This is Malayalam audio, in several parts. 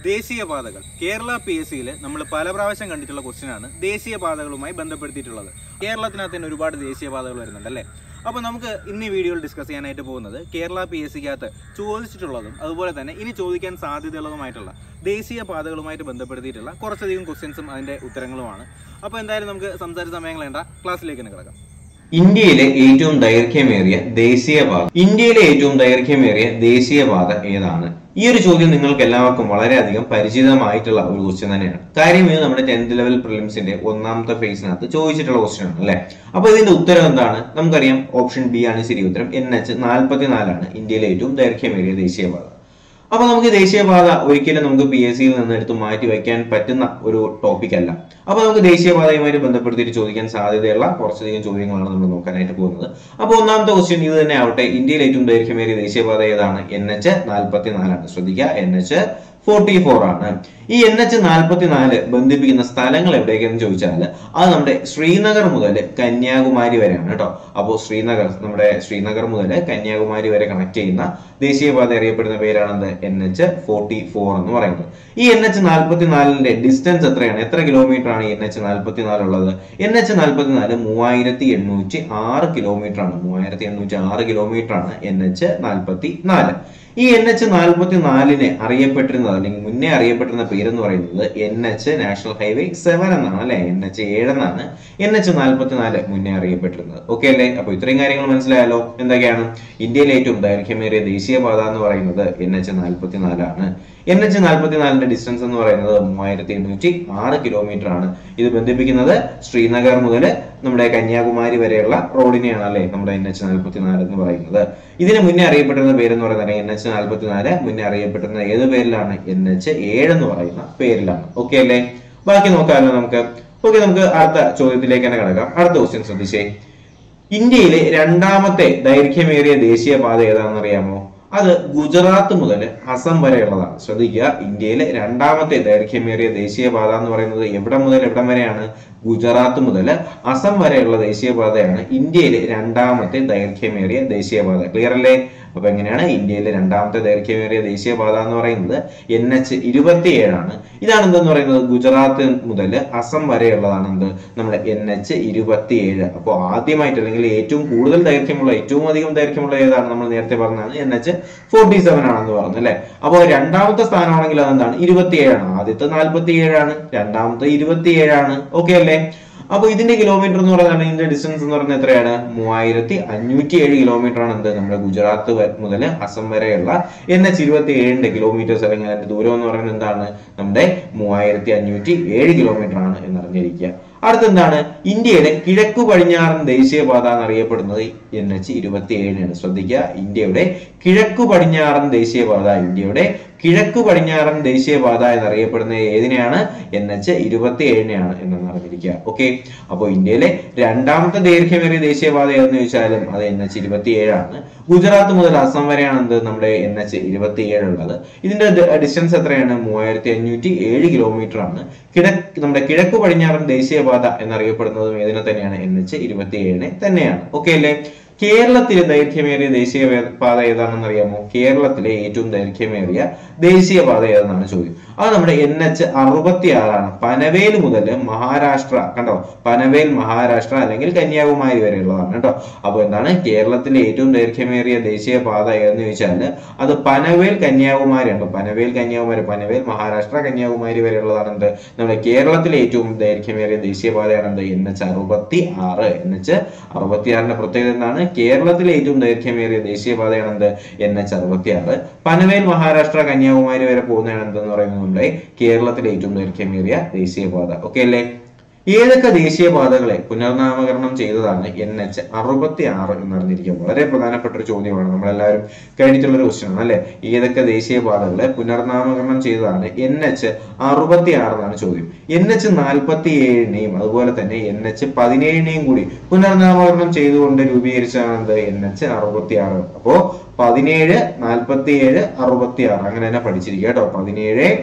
ദേശീയപാതകൾ കേരള പി എസ് സിയിൽ നമ്മൾ പല പ്രാവശ്യം കണ്ടിട്ടുള്ള ക്വസ്റ്റ്യൻ ആണ് ദേശീയപാതകളുമായി ബന്ധപ്പെടുത്തിയിട്ടുള്ളത് കേരളത്തിനകത്ത് തന്നെ ഒരുപാട് ദേശീയപാതകൾ വരുന്നുണ്ട് അല്ലേ അപ്പോൾ നമുക്ക് ഇന്ന് ഈ വീഡിയോയിൽ ഡിസ്കസ് ചെയ്യാനായിട്ട് പോകുന്നത് കേരള പി എസ് സിക്കകത്ത് ചോദിച്ചിട്ടുള്ളതും അതുപോലെ തന്നെ ഇനി ചോദിക്കാൻ സാധ്യതയുള്ളതുമായിട്ടുള്ള ദേശീയ പാതകളുമായിട്ട് ബന്ധപ്പെടുത്തിയിട്ടുള്ള കുറച്ചധികം ക്വസ്റ്റ്യൻസും അതിന്റെ ഉത്തരങ്ങളുമാണ് അപ്പോൾ എന്തായാലും നമുക്ക് സംസാരിച്ച സമയം കളയണ്ട ക്ലാസ്സിലേക്ക് തന്നെ കിടക്കാം ഇന്ത്യയിലെ ഏറ്റവും ദൈർഘ്യമേറിയ ദേശീയപാത ഇന്ത്യയിലെ ഏറ്റവും ദൈർഘ്യമേറിയ ദേശീയപാത ഏതാണ് ഈ ഒരു ചോദ്യം നിങ്ങൾക്ക് എല്ലാവർക്കും വളരെയധികം പരിചിതമായിട്ടുള്ള ഒരു ക്വസ്റ്റ്യൻ തന്നെയാണ് കാര്യം ഇത് നമ്മുടെ ടെൻത്ത് ലെവൽ പ്രിലിംസിന്റെ ഒന്നാമത്തെ ഫേസിനകത്ത് ചോദിച്ചിട്ടുള്ള ക്വസ്റ്റ്യൻ ആണ് അല്ലെ അപ്പൊ ഇതിന്റെ ഉത്തരം എന്താണ് നമുക്കറിയാം ഓപ്ഷൻ ബി ആണ് ശരി ഉത്തരം എൻ എച്ച് നാൽപ്പത്തിനാലാണ് ഇന്ത്യയിലെ ഏറ്റവും ദൈർഘ്യമേറിയ ദേശീയപാത അപ്പൊ നമുക്ക് ദേശീയപാത ഒരിക്കലും നമുക്ക് പി എസ് സിയിൽ നിന്ന് എടുത്ത് മാറ്റി വയ്ക്കാൻ പറ്റുന്ന ഒരു ടോപ്പിക് അല്ല അപ്പൊ നമുക്ക് ദേശീയപാതയുമായിട്ട് ബന്ധപ്പെടുത്തിയിട്ട് ചോദിക്കാൻ സാധ്യതയുള്ള കുറച്ചധികം ചോദ്യങ്ങളാണ് നമ്മൾ നോക്കാനായിട്ട് പോകുന്നത് അപ്പൊ ഒന്നാമത്തെ ക്വസ്റ്റ്യൻ ഇത് തന്നെ ആവട്ടെ ഇന്ത്യയിൽ ഏറ്റവും ദൈർഘ്യമേറിയ ദേശീയപാത ഏതാണ് എൻ എച്ച് നാൽപ്പത്തിനാലാണ് ശ്രദ്ധിക്കുക എൻ എച്ച് ഫോർട്ടി ഫോർ ആണ് ഈ എൻ എച്ച് നാൽപ്പത്തിനാല് ബന്ധിപ്പിക്കുന്ന സ്ഥലങ്ങൾ എവിടേക്കെന്ന് ചോദിച്ചാൽ അത് നമ്മുടെ ശ്രീനഗർ മുതൽ കന്യാകുമാരി വരെയാണ് കേട്ടോ അപ്പോൾ ശ്രീനഗർ നമ്മുടെ ശ്രീനഗർ മുതൽ കന്യാകുമാരി വരെ കണക്ട് ചെയ്യുന്ന ദേശീയപാത അറിയപ്പെടുന്ന പേരാണെന്ത് എൻ എച്ച് ഫോർട്ടി ഫോർ എന്ന് പറയുന്നത് ഈ എൻ എച്ച് നാൽപ്പത്തിനാലിന്റെ ഡിസ്റ്റൻസ് എത്രയാണ് എത്ര കിലോമീറ്റർ ആണ് എൻ എച്ച് നാൽപ്പത്തിനാല് ഉള്ളത് എൻ എച്ച് നാൽപ്പത്തിനാല് മൂവായിരത്തി എണ്ണൂറ്റി ആറ് കിലോമീറ്റർ ആണ് മൂവായിരത്തി എണ്ണൂറ്റി ആറ് കിലോമീറ്റർ ആണ് എൻ എച്ച് നാൽപ്പത്തി നാല് ഈ എൻ എച്ച് നാൽപ്പത്തി നാലിനെ അറിയപ്പെട്ടിരുന്നത് അല്ലെങ്കിൽ മുന്നേ അറിയപ്പെട്ടിരുന്ന പേരെന്ന് പറയുന്നത് N H national highway seven എന്നാണ് അല്ലെ എൻ എച്ച് ഏഴ് എന്നാണ് എൻ എച്ച് നാൽപ്പത്തി നാല് മുന്നേ അറിയപ്പെട്ടിരുന്നത് ഓക്കെ അല്ലേ അപ്പൊ ഇത്രയും കാര്യങ്ങൾ മനസ്സിലായല്ലോ എന്തൊക്കെയാണ് ഇന്ത്യയിലെ ഏറ്റവും ദൈർഘ്യമേറിയ ദേശീയപാത എന്ന് പറയുന്നത് എൻ എച്ച് നാൽപ്പത്തി നാലാണ് എൻ എച്ച് നാൽപ്പത്തിനാലിന്റെ ഡിസ്റ്റൻസ് എന്ന് പറയുന്നത് മൂവായിരത്തി എണ്ണൂറ്റി ആറ് കിലോമീറ്റർ ആണ് ഇത് ബന്ധിപ്പിക്കുന്നത് ശ്രീനഗർ മുതൽ നമ്മുടെ കന്യാകുമാരി വരെയുള്ള റോഡിനെയാണ് അല്ലെ നമ്മുടെ എൻ എച്ച് നാൽപ്പത്തിനാല് എന്ന് പറയുന്നത് ഇതിന് മുന്നേ അറിയപ്പെട്ടിരുന്ന പേരെന്ന് പറയുന്നത് എൻ എച്ച് നാൽപ്പത്തിനാല് മുന്നേ അറിയപ്പെട്ടിരുന്ന ഏത് പേരിലാണ് എൻ എച്ച് ഏഴ് എന്ന് പറയുന്ന പേരിലാണ് ഓക്കെ അല്ലേ ബാക്കി നോക്കാമല്ലോ നമുക്ക് ഓക്കെ നമുക്ക് അടുത്ത ചോദ്യത്തിലേക്ക് തന്നെ കിടക്കാം അടുത്ത ക്വസ്റ്റ്യൻ ശ്രദ്ധിച്ചേ ഇന്ത്യയിലെ രണ്ടാമത്തെ ദൈർഘ്യമേറിയ ദേശീയപാത ഏതാണെന്ന് അറിയാമോ അത് ഗുജറാത്ത് മുതൽ അസം വരെയുള്ളതാണ് ശ്രദ്ധിക്കുക ഇന്ത്യയിലെ രണ്ടാമത്തെ ദൈർഘ്യമേറിയ ദേശീയപാത എന്ന് പറയുന്നത് എവിടെ മുതൽ എവിടം വരെയാണ് ഗുജറാത്ത് മുതൽ അസം വരെയുള്ള ദേശീയപാതയാണ് ഇന്ത്യയിലെ രണ്ടാമത്തെ ദൈർഘ്യമേറിയ ദേശീയപാത ക്ലിയർ അല്ലേ അപ്പൊ എങ്ങനെയാണ് ഇന്ത്യയിലെ രണ്ടാമത്തെ ദൈർഘ്യമേറിയ ദേശീയപാത എന്ന് പറയുന്നത് എൻ എച്ച് ഇരുപത്തി ഏഴാണ് ഇതാണ് എന്തെന്ന് പറയുന്നത് ഗുജറാത്ത് മുതൽ അസം വരെയുള്ളതാണ് എന്ത് നമ്മുടെ എൻ എച്ച് ഇരുപത്തി ഏഴ് അപ്പോൾ ആദ്യമായിട്ട് അല്ലെങ്കിൽ ഏറ്റവും കൂടുതൽ ദൈർഘ്യമുള്ള ഏറ്റവും അധികം ദൈർഘ്യമുള്ള ഏതാണ് നമ്മൾ നേരത്തെ പറഞ്ഞതാണ് എൻ എച്ച് ഫോർട്ടി സെവൻ ആണെന്ന് പറഞ്ഞു അല്ലെ അപ്പോൾ രണ്ടാമത്തെ സ്ഥാനമാണെങ്കിൽ അതെന്താണ് ഇരുപത്തി ഏഴാണ് ആദ്യത്തെ നാൽപ്പത്തി ഏഴാണ് രണ്ടാമത്തെ ഇരുപത്തി ഏഴാണ് ഓക്കെ അല്ലേ അപ്പൊ ഇതിന്റെ കിലോമീറ്റർ എന്ന് പറയുന്നത് ഇതിന്റെ ഡിസ്റ്റൻസ് എന്ന് പറയുന്നത് എത്രയാണ് മൂവായിരത്തി അഞ്ഞൂറ്റി ഏഴ് കിലോമീറ്റർ ആണ് എന്ത് നമ്മുടെ ഗുജറാത്ത് മുതൽ അസം വരെയുള്ള എൻ എച്ച് ഇരുപത്തി ഏഴിന്റെ കിലോമീറ്റേഴ്സ് അല്ലെങ്കിൽ അതിന്റെ ദൂരം എന്ന് പറയുന്നത് എന്താണ് നമ്മുടെ മൂവായിരത്തി അഞ്ഞൂറ്റി ഏഴ് കിലോമീറ്റർ ആണ് എന്നറിഞ്ഞിരിക്കുക അടുത്തെന്താണ് ഇന്ത്യയുടെ കിഴക്കു പടിഞ്ഞാറൻ ദേശീയപാത എന്നറിയപ്പെടുന്നത് എൻ എച്ച് ഇരുപത്തി ഏഴിനാണ് ശ്രദ്ധിക്കുക ഇന്ത്യയുടെ കിഴക്കു പടിഞ്ഞാറൻ ദേശീയപാത ഇന്ത്യയുടെ കിഴക്കു പടിഞ്ഞാറൻ ദേശീയപാത എന്നറിയപ്പെടുന്ന ഏതിനെയാണ് എൻ എച്ച് ഇരുപത്തി ഏഴിനെയാണ് എന്നൊന്ന് അറിഞ്ഞിരിക്കുക ഓക്കെ അപ്പോൾ ഇന്ത്യയിലെ രണ്ടാമത്തെ ദൈർഘ്യമേറിയ ദേശീയപാത ഏതെന്ന് ചോദിച്ചാലും അത് എൻ എച്ച് ഇരുപത്തി ഏഴാണ് ഗുജറാത്ത് മുതൽ അസം വരെയാണ് എന്ത് നമ്മുടെ എൻ എച്ച് ഇരുപത്തി ഏഴ് ഉള്ളത് ഇതിന്റെ ഡിസ്റ്റൻസ് എത്രയാണ് മൂവായിരത്തി അഞ്ഞൂറ്റി ഏഴ് കിലോമീറ്റർ ആണ് കിഴക്ക് നമ്മുടെ കിഴക്ക് പടിഞ്ഞാറൻ ദേശീയപാത എന്നറിയപ്പെടുന്നതും ഏതിനെ തന്നെയാണ് എൻ എച്ച് ഇരുപത്തി ഏഴിനെ തന്നെയാണ് ഓക്കെ അല്ലേ കേരളത്തിലെ ദൈർഘ്യമേറിയ ദേശീയ പാത ഏതാണെന്ന് അറിയാമോ കേരളത്തിലെ ഏറ്റവും ദൈർഘ്യമേറിയ ദേശീയപാത ഏതെന്നാണ് ചോദ്യം അത് നമ്മുടെ എൻ എച്ച് അറുപത്തി ആറാണ് പനവേൽ മുതൽ മഹാരാഷ്ട്ര കണ്ടോ പനവേൽ മഹാരാഷ്ട്ര അല്ലെങ്കിൽ കന്യാകുമാരി വരെയുള്ളതാണ് കേട്ടോ അപ്പോൾ എന്താണ് കേരളത്തിലെ ഏറ്റവും ദൈർഘ്യമേറിയ ദേശീയപാത ഏതെന്ന് ചോദിച്ചാൽ അത് പനവേൽ കന്യാകുമാരി ഉണ്ട് പനവേൽ കന്യാകുമാരി പനവേൽ മഹാരാഷ്ട്ര കന്യാകുമാരി വരെയുള്ളതാണ് എന്ത് നമ്മുടെ കേരളത്തിലെ ഏറ്റവും ദൈർഘ്യമേറിയ ദേശീയപാതയാണ് എന്ത് എൻ എച്ച് അറുപത്തി ആറ് എൻ എച്ച് അറുപത്തി ആറിന്റെ പ്രത്യേകത എന്താണ് കേരളത്തിലെ ഏറ്റവും ദൈർഘ്യമേറിയ ദേശീയപാതയാണ് എന്ത് എൻ എച്ച് അറുപത്തി ആറ് പനവേൽ മഹാരാഷ്ട്ര കന്യാകുമാരി വരെ പോകുന്നതാണ് എന്തെന്ന് പറയുന്നത് നമ്മുടെ കേരളത്തിലെ ഏറ്റവും ദൈർഘ്യമേറിയ ദേശീയപാത ഓക്കെ അല്ലേ ഏതൊക്കെ ദേശീയപാതകളെ പുനർനാമകരണം ചെയ്തതാണ് എൻ എച്ച് അറുപത്തി ആറ് എന്നറിഞ്ഞിരിക്കുക വളരെ പ്രധാനപ്പെട്ട ഒരു ചോദ്യമാണ് നമ്മളെല്ലാവരും കഴിഞ്ഞിട്ടുള്ള ഒരു ക്വസ്റ്റ്യൻ ആണ് അല്ലെ ഏതൊക്കെ ദേശീയപാതകളെ പുനർനാമകരണം ചെയ്തതാണ് എൻ എച്ച് അറുപത്തി ആറ് എന്നാണ് ചോദ്യം എൻ എച്ച് നാൽപ്പത്തി ഏഴിനെയും അതുപോലെ തന്നെ എൻ എച്ച് പതിനേഴിനെയും കൂടി പുനർനാമകരണം ചെയ്തുകൊണ്ട് രൂപീകരിച്ചതാണ് എന്ത് എൻ എച്ച് അറുപത്തി ആറ് അപ്പോ പതിനേഴ് നാൽപ്പത്തി ഏഴ് അറുപത്തി ആറ് അങ്ങനെ തന്നെ പഠിച്ചിരിക്കുക കേട്ടോ പതിനേഴ്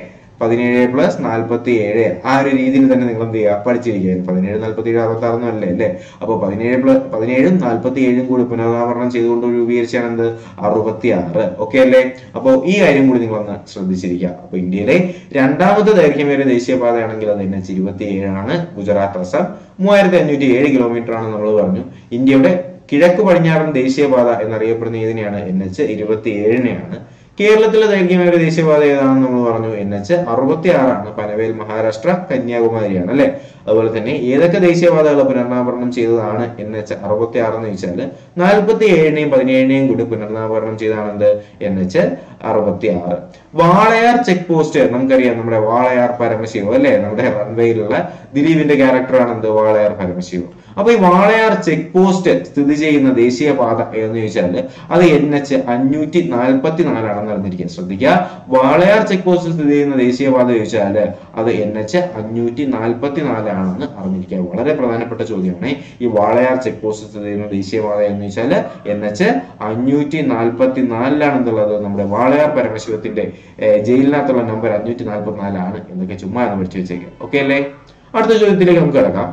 പതിനേഴ് പ്ലസ് നാൽപ്പത്തി ഏഴ് ആ ഒരു രീതിയിൽ തന്നെ നിങ്ങൾ എന്ത് ചെയ്യുക പഠിച്ചിരിക്കുക പതിനേഴ് നാൽപ്പത്തി ഏഴ് അറുപത്തി ആറൊന്നും അല്ലേ അല്ലേ അപ്പോൾ പതിനേഴ് പ്ലസ് പതിനേഴും നാൽപ്പത്തി ഏഴും കൂടി പുനരാവരണം ചെയ്തുകൊണ്ട് രൂപീകരിച്ചാണ് എന്ത് അറുപത്തി ആറ് ഓക്കെ അല്ലേ അപ്പോൾ ഈ കാര്യം കൂടി നിങ്ങളൊന്ന് ശ്രദ്ധിച്ചിരിക്കുക അപ്പൊ ഇന്ത്യയിലെ രണ്ടാമത്തെ ദൈർഘ്യമേറിയ ദേശീയപാതയാണെങ്കിൽ അത് എൻ എച്ച് ഇരുപത്തി ഏഴാണ് ഗുജറാത്ത് അസം മൂവായിരത്തി അഞ്ഞൂറ്റി ഏഴ് കിലോമീറ്റർ ആണ് നമ്മൾ പറഞ്ഞു ഇന്ത്യയുടെ കിഴക്ക് പടിഞ്ഞാറൻ ദേശീയപാത എന്നറിയപ്പെടുന്ന ഇതിനെയാണ് എൻ എച്ച് ഇരുപത്തി ഏഴിനെയാണ് കേരളത്തിലെ ദൈർഘ്യമേറിയ ദേശീയപാത ഏതാണെന്ന് നമ്മൾ പറഞ്ഞു എൻ എച്ച് അറുപത്തി ആറാണ് പനവേൽ മഹാരാഷ്ട്ര കന്യാകുമാരിയാണ് അല്ലെ അതുപോലെ തന്നെ ഏതൊക്കെ ദേശീയപാതകൾ പുനർനാമകരണം ചെയ്തതാണ് എൻ എച്ച് അറുപത്തി ആറ് എന്ന് ചോദിച്ചാൽ നാൽപ്പത്തി ഏഴിനെയും പതിനേഴിനെയും കൂടി പുനർനാമകരണം ചെയ്താണ് എന്ത് എൻ എച്ച് അറുപത്തി ആറ് വാളയാർ ചെക്ക് പോസ്റ്റ് നമുക്കറിയാം നമ്മുടെ വാളയാർ പരമശിവം അല്ലെ നമ്മുടെ റൺവേയിലുള്ള ദിലീപിന്റെ ക്യാരക്ടറാണ് എന്ത് വാളയാർ പരമശിവം അപ്പൊ ഈ വാളയാർ ചെക്ക് പോസ്റ്റ് സ്ഥിതി ചെയ്യുന്ന ദേശീയപാത എന്ന് ചോദിച്ചാൽ അത് എൻ എച്ച് അഞ്ഞൂറ്റി നാൽപ്പത്തി നാലാണെന്ന് അറിഞ്ഞിരിക്കുക ശ്രദ്ധിക്കുക വാളയാർ ചെക്ക് പോസ്റ്റ് സ്ഥിതി ചെയ്യുന്ന ദേശീയപാത ചോദിച്ചാൽ അത് എൻ എച്ച് അഞ്ഞൂറ്റി നാൽപ്പത്തി നാലാണെന്ന് അറിഞ്ഞിരിക്കുക വളരെ പ്രധാനപ്പെട്ട ചോദ്യമാണ് ഈ വാളയാർ ചെക്ക് പോസ്റ്റ് സ്ഥിതി ചെയ്യുന്ന ദേശീയപാത എന്ന് ചോദിച്ചാൽ എൻ എച്ച് അഞ്ഞൂറ്റി നാൽപ്പത്തി നാലിലാണെന്നുള്ളത് നമ്മുടെ വാളയാർ പരമശിവത്തിന്റെ ഏർ, ജയിലിനകത്തുള്ള നമ്പർ അഞ്ഞൂറ്റി നാൽപ്പത്തി നാലാണ് എന്നൊക്കെ ചുമ്മാ ഒന്ന് പഠിച്ചു വെച്ചേക്കാം ഓക്കെ അല്ലേ അടുത്ത ചോദ്യത്തിലേക്ക് നമുക്ക് കിടക്കാം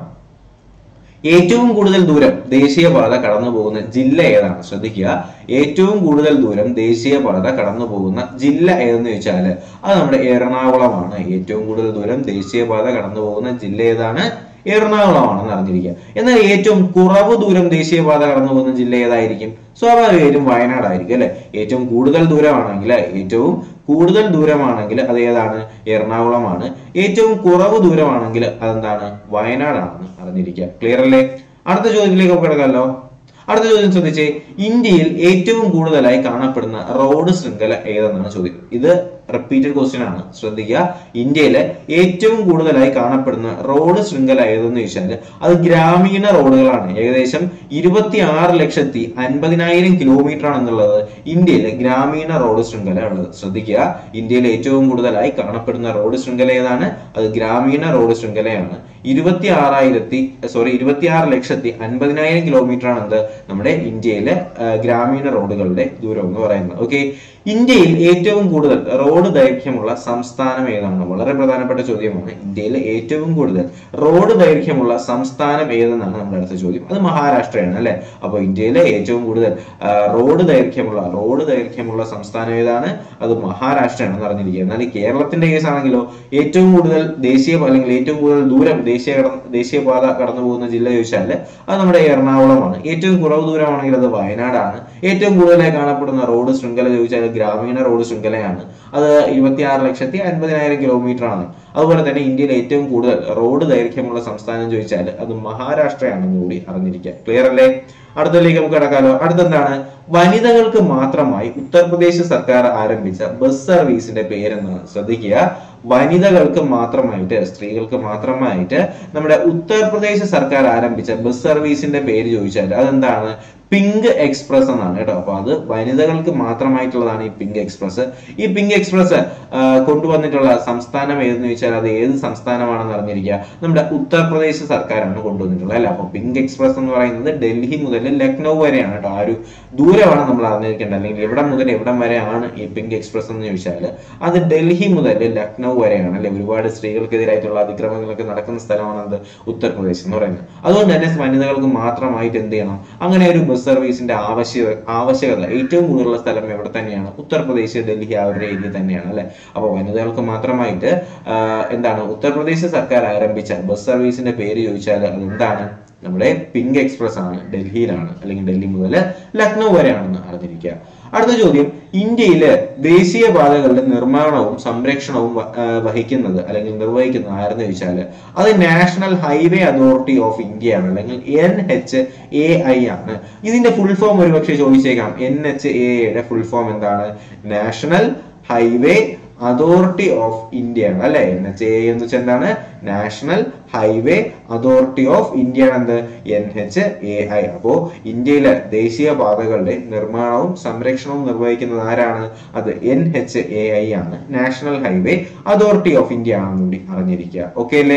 ഏറ്റവും കൂടുതൽ ദൂരം ദേശീയപാത കടന്നു പോകുന്ന ജില്ല ഏതാണ് ശ്രദ്ധിക്കുക ഏറ്റവും കൂടുതൽ ദൂരം ദേശീയപാത കടന്നു പോകുന്ന ജില്ല ഏതെന്ന് ചോദിച്ചാൽ അത് നമ്മുടെ എറണാകുളമാണ് ഏറ്റവും കൂടുതൽ ദൂരം ദേശീയപാത കടന്നു പോകുന്ന ജില്ല ഏതാണ് എറണാകുളമാണെന്ന് അറിഞ്ഞിരിക്കുക എന്നാൽ ഏറ്റവും കുറവ് ദൂരം ദേശീയപാത കടന്നു പോകുന്ന ജില്ല ഏതായിരിക്കും സ്വാഭാവികമായിട്ടും വയനാടായിരിക്കും അല്ലെ ഏറ്റവും കൂടുതൽ ദൂരമാണെങ്കിൽ ഏറ്റവും കൂടുതൽ ദൂരമാണെങ്കിൽ അത് ഏതാണ് എറണാകുളമാണ് ഏറ്റവും കുറവ് ദൂരമാണെങ്കിൽ അതെന്താണ് വയനാടാണെന്ന് അറിഞ്ഞിരിക്കുക ക്ലിയർ അല്ലേ അടുത്ത ചോദ്യത്തിലേക്ക് നമുക്ക് കിടക്കാമല്ലോ അടുത്ത ചോദ്യം ശ്രദ്ധിച്ചേ ഇന്ത്യയിൽ ഏറ്റവും കൂടുതലായി കാണപ്പെടുന്ന റോഡ് ശൃംഖല ഏതെന്നാണ് ചോദ്യം ഇത് റിപ്പീറ്റഡ് ക്വസ്റ്റ്യൻ ആണ് ശ്രദ്ധിക്കുക ഇന്ത്യയിലെ ഏറ്റവും കൂടുതലായി കാണപ്പെടുന്ന റോഡ് ശൃംഖല ഏതെന്ന് ചോദിച്ചാൽ അത് ഗ്രാമീണ റോഡുകളാണ് ഏകദേശം ഇരുപത്തി ആറ് ലക്ഷത്തി അൻപതിനായിരം കിലോമീറ്റർ ആണെന്നുള്ളത് ഇന്ത്യയിലെ ഗ്രാമീണ റോഡ് ശൃംഖല ഉള്ളത് ശ്രദ്ധിക്കുക ഇന്ത്യയിൽ ഏറ്റവും കൂടുതലായി കാണപ്പെടുന്ന റോഡ് ശൃംഖല ഏതാണ് അത് ഗ്രാമീണ റോഡ് ശൃംഖലയാണ് ഇരുപത്തി ആറായിരത്തി സോറി ഇരുപത്തി ആറ് ലക്ഷത്തി അൻപതിനായിരം കിലോമീറ്റർ ആണ് എന്ത് നമ്മുടെ ഇന്ത്യയിലെ ആ, ഗ്രാമീണ റോഡുകളുടെ ദൂരം എന്ന് പറയുന്നത് ഓക്കെ ഇന്ത്യയിൽ ഏറ്റവും കൂടുതൽ റോഡ് ദൈർഘ്യമുള്ള സംസ്ഥാനം ഏതാണ് വളരെ പ്രധാനപ്പെട്ട ചോദ്യമാണ് ഇന്ത്യയിൽ ഏറ്റവും കൂടുതൽ റോഡ് ദൈർഘ്യമുള്ള സംസ്ഥാനം ഏതെന്നാണ് നമ്മുടെ അടുത്ത ചോദ്യം അത് മഹാരാഷ്ട്രയാണ് അല്ലെ അപ്പൊ ഇന്ത്യയിലെ ഏറ്റവും കൂടുതൽ ആ, റോഡ് ദൈർഘ്യമുള്ള റോഡ് ദൈർഘ്യമുള്ള സംസ്ഥാനം ഏതാണ് അത് മഹാരാഷ്ട്രയാണെന്ന് അറിഞ്ഞിരിക്കുക എന്നാൽ ഈ കേരളത്തിന്റെ കേസ് ആണെങ്കിലോ ഏറ്റവും കൂടുതൽ ദേശീയ അല്ലെങ്കിൽ ഏറ്റവും കൂടുതൽ ദൂരം ദേശീയ കട- ദേശീയപാത കടന്നു പോകുന്ന ജില്ല ചോദിച്ചാൽ അത് നമ്മുടെ എറണാകുളമാണ് ഏറ്റവും കുറവ് ദൂരമാണെങ്കിൽ അത് വയനാടാണ് ഏറ്റവും കൂടുതലായി കാണപ്പെടുന്ന റോഡ് ശൃംഖല ചോദിച്ചാൽ ഗ്രാമീണ റോഡ് ശൃംഖലയാണ് അത് ഇരുപത്തിയാറ് ലക്ഷത്തി അൻപതിനായിരം കിലോമീറ്റർ ആണ് അതുപോലെ തന്നെ ഇന്ത്യയിൽ ഏറ്റവും കൂടുതൽ റോഡ് ദൈർഘ്യമുള്ള സംസ്ഥാനം ചോദിച്ചാൽ അത് മഹാരാഷ്ട്രയാണെന്ന് കൂടി അറിഞ്ഞിരിക്കുക ക്ലിയർ അല്ലേ അടുത്തതിലേക്ക് നമുക്ക് കിടക്കാലോ അടുത്തെന്താണ് വനിതകൾക്ക് മാത്രമായി ഉത്തർപ്രദേശ് സർക്കാർ ആരംഭിച്ച ബസ് സർവീസിന്റെ പേരെന്നാണ് ശ്രദ്ധിക്കുക വനിതകൾക്ക് മാത്രമായിട്ട് സ്ത്രീകൾക്ക് മാത്രമായിട്ട് നമ്മുടെ ഉത്തർപ്രദേശ് സർക്കാർ ആരംഭിച്ച ബസ് സർവീസിന്റെ പേര് ചോദിച്ചാൽ അതെന്താണ് പിങ്ക് എക്സ്പ്രസ് എന്നാണ് കേട്ടോ അപ്പൊ അത് വനിതകൾക്ക് മാത്രമായിട്ടുള്ളതാണ് ഈ പിങ്ക് എക്സ്പ്രസ് ഈ പിങ്ക് എക്സ്പ്രസ് ആ, കൊണ്ടുവന്നിട്ടുള്ള സംസ്ഥാനം ഏതെന്ന് ചോദിച്ചാൽ അത് ഏത് സംസ്ഥാനമാണെന്ന് അറിഞ്ഞിരിക്കുക നമ്മുടെ ഉത്തർപ്രദേശ് സർക്കാരാണ് കൊണ്ടുവന്നിട്ടുള്ളത് അല്ല അപ്പൊ പിങ്ക് എക്സ്പ്രസ് എന്ന് പറയുന്നത് ഡൽഹി മുതൽ ലക്നൗ വരെയാണ് കേട്ടോ ആ ഒരു ദൂരമാണ് നമ്മൾ അറിഞ്ഞിരിക്കേണ്ടത് അല്ലെങ്കിൽ എവിടെ മുതൽ എവിടം വരെയാണ് ഈ പിങ്ക് എക്സ്പ്രസ് എന്ന് ചോദിച്ചാൽ അത് ഡൽഹി മുതൽ ലക്നൗ വരെയാണ് അല്ലെ ഒരുപാട് സ്ത്രീകൾക്കെതിരായിട്ടുള്ള അതിക്രമങ്ങളൊക്കെ നടക്കുന്ന സ്ഥലമാണ് അത് ഉത്തർപ്രദേശ് എന്ന് പറയുന്നത് അതുകൊണ്ട് തന്നെ വനിതകൾക്ക് മാത്രമായിട്ട് എന്ത് ചെയ്യണം അങ്ങനെ ഒരു ബസ് സർവീസിന്റെ ആവശ്യ ആവശ്യകത ഏറ്റവും കൂടുതലുള്ള സ്ഥലം എവിടെ തന്നെയാണ് ഉത്തർപ്രദേശ് ഡൽഹി ആ ഒരു ഏരിയ തന്നെയാണ് അല്ലെ അപ്പൊ വനിതകൾക്ക് മാത്രമായിട്ട് ആ, എന്താണ് ഉത്തർപ്രദേശ് സർക്കാർ ആരംഭിച്ച ബസ് സർവീസിന്റെ പേര് ചോദിച്ചാൽ അത് എന്താണ് നമ്മുടെ പിങ്ക് എക്സ്പ്രസ് ആണ് ഡൽഹിയിലാണ് അല്ലെങ്കിൽ ഡൽഹി മുതൽ ലക്നൗ വരെയാണെന്ന് അറിഞ്ഞിരിക്കുക അടുത്ത ചോദ്യം ഇന്ത്യയിലെ ദേശീയപാതകളുടെ നിർമ്മാണവും സംരക്ഷണവും വ- ആ, വഹിക്കുന്നത് അല്ലെങ്കിൽ നിർവഹിക്കുന്നത് ആരെന്ന് ചോദിച്ചാൽ അത് national highway authority of India ആണ് അല്ലെങ്കിൽ എൻ എച്ച് എ ഐ ആണ് ഇതിന്റെ ഫുൾ ഫോം ഒരുപക്ഷെ ചോദിച്ചേക്കാം എൻ എച്ച് എ യുടെ ഫുൾ ഫോം എന്താണ് national highway authority of India ആണ് അല്ലെ എൻ എച്ച് എ എന്ന് വെച്ചാൽ എന്താണ് national highway authority of India ആണ് എന്ത് എൻ എച്ച് എ ഐ അപ്പോ ഇന്ത്യയിലെ ദേശീയ പാതകളുടെ നിർമ്മാണവും സംരക്ഷണവും നിർവഹിക്കുന്നത് ആരാണ് അത് എൻ എച്ച് എ ഐ ആണ് national highway authority of India ആണെന്ന് കൂടി അറിഞ്ഞിരിക്കുക ഓക്കെ അല്ലേ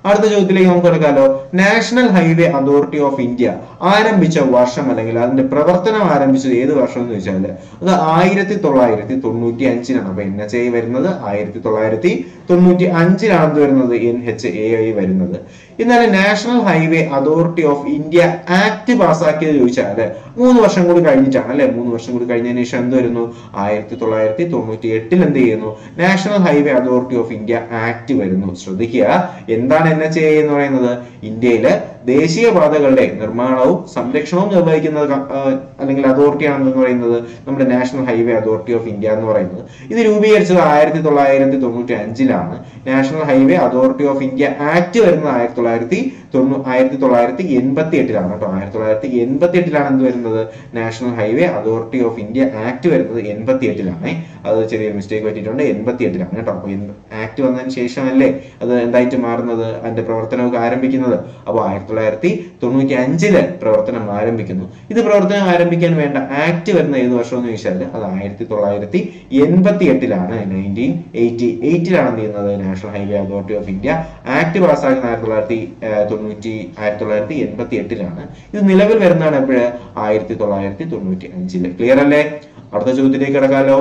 അടുത്ത ചോദ്യത്തിലേക്ക് നമുക്ക് എടുക്കാലോ national highway authority of India ആരംഭിച്ച വർഷം അല്ലെങ്കിൽ അതിന്റെ പ്രവർത്തനം ആരംഭിച്ചത് ഏത് വർഷം എന്ന് ചോദിച്ചാൽ അത് ആയിരത്തി തൊള്ളായിരത്തി തൊണ്ണൂറ്റി അഞ്ചിലാണ് അപ്പൊ എൻ എച്ച് ഐ വരുന്നത് ആയിരത്തി തൊള്ളായിരത്തി തൊണ്ണൂറ്റി അഞ്ചിലാണ് ഇത് വരുന്നത് എൻ എച്ച് എ ഐ വരുന്നത് എന്നാൽ national highway authority of India act പാസ്സാക്കിയത് ചോദിച്ചാൽ മൂന്ന് വർഷം കൂടി കഴിഞ്ഞിട്ടാണ് അല്ലെ മൂന്ന് വർഷം കൂടി കഴിഞ്ഞതിന് ശേഷം എന്ത് വരുന്നു ആയിരത്തി തൊള്ളായിരത്തി തൊണ്ണൂറ്റി എട്ടിൽ എന്ത് ചെയ്യുന്നു national highway authority of India act വരുന്നു ശ്രദ്ധിക്കുക എന്താണ് എൻ എച്ച് എ എന്ന് പറയുന്നത് ഇന്ത്യയിലെ ദേശീയപാതകളുടെ നിർമ്മാണവും സംരക്ഷണവും നിർവഹിക്കുന്നത് ക- ആ, അല്ലെങ്കിൽ അതോറിറ്റി ആണെന്ന് പറയുന്നത് നമ്മുടെ national highway authority of India എന്ന് പറയുന്നത് ഇത് രൂപീകരിച്ചത് ആയിരത്തി തൊള്ളായിരത്തി തൊണ്ണൂറ്റി അഞ്ചിലാണ് national highway authority of India act വരുന്നത് ആയിരത്തി തൊള്ളായിരത്തി തൊണ്ണൂ ആയിരത്തി തൊള്ളായിരത്തി എൺപത്തി എട്ടിലാണ് കേട്ടോ ആയിരത്തി തൊള്ളായിരത്തി എൺപത്തി എട്ടിലാണ് എന്ത് വരുന്നത് national highway authority of India act വരുന്നത് എൺപത്തി എട്ടിലാണ് അത് ചെറിയ മിസ്റ്റേക്ക് പറ്റിയിട്ടുണ്ട് എൺപത്തി എട്ടിലാണ് കേട്ടോ അപ്പൊ ആക്ട് വന്നതിന് ശേഷമല്ലേ അത് എന്തായിട്ട് മാറുന്നത് അതിന്റെ പ്രവർത്തനമൊക്കെ ആരംഭിക്കുന്നത് അപ്പോൾ ആയിരത്തി തൊള്ളായിരത്തി തൊണ്ണൂറ്റി അഞ്ചില് പ്രവർത്തനം ആരംഭിക്കുന്നു ഇത് പ്രവർത്തനം ആരംഭിക്കാൻ വേണ്ട ആക്ട് വരുന്ന ഏത് വർഷം എന്ന് ചോദിച്ചാൽ അത് ആയിരത്തി തൊള്ളായിരത്തി എൺപത്തി എട്ടിലാണ് നയൻറ്റീൻ എയ്റ്റി എയ്റ്റിലാണ് എന്ത് ചെയ്യുന്നത് national highway authority of India act പാസ്സാക്കുന്ന ആയിരത്തി തൊള്ളായിരത്തി ഏഹ്, തൊണ്ണൂറ്റി ആയിരത്തി തൊള്ളായിരത്തി എൺപത്തി എട്ടിലാണ് ഇത് നിലവിൽ വരുന്നതാണ് എപ്പോഴ് ആയിരത്തി തൊള്ളായിരത്തി തൊണ്ണൂറ്റി അഞ്ചില് ക്ലിയർ അല്ലേ അടുത്ത ചോദ്യത്തിലേക്ക് കിടക്കാലോ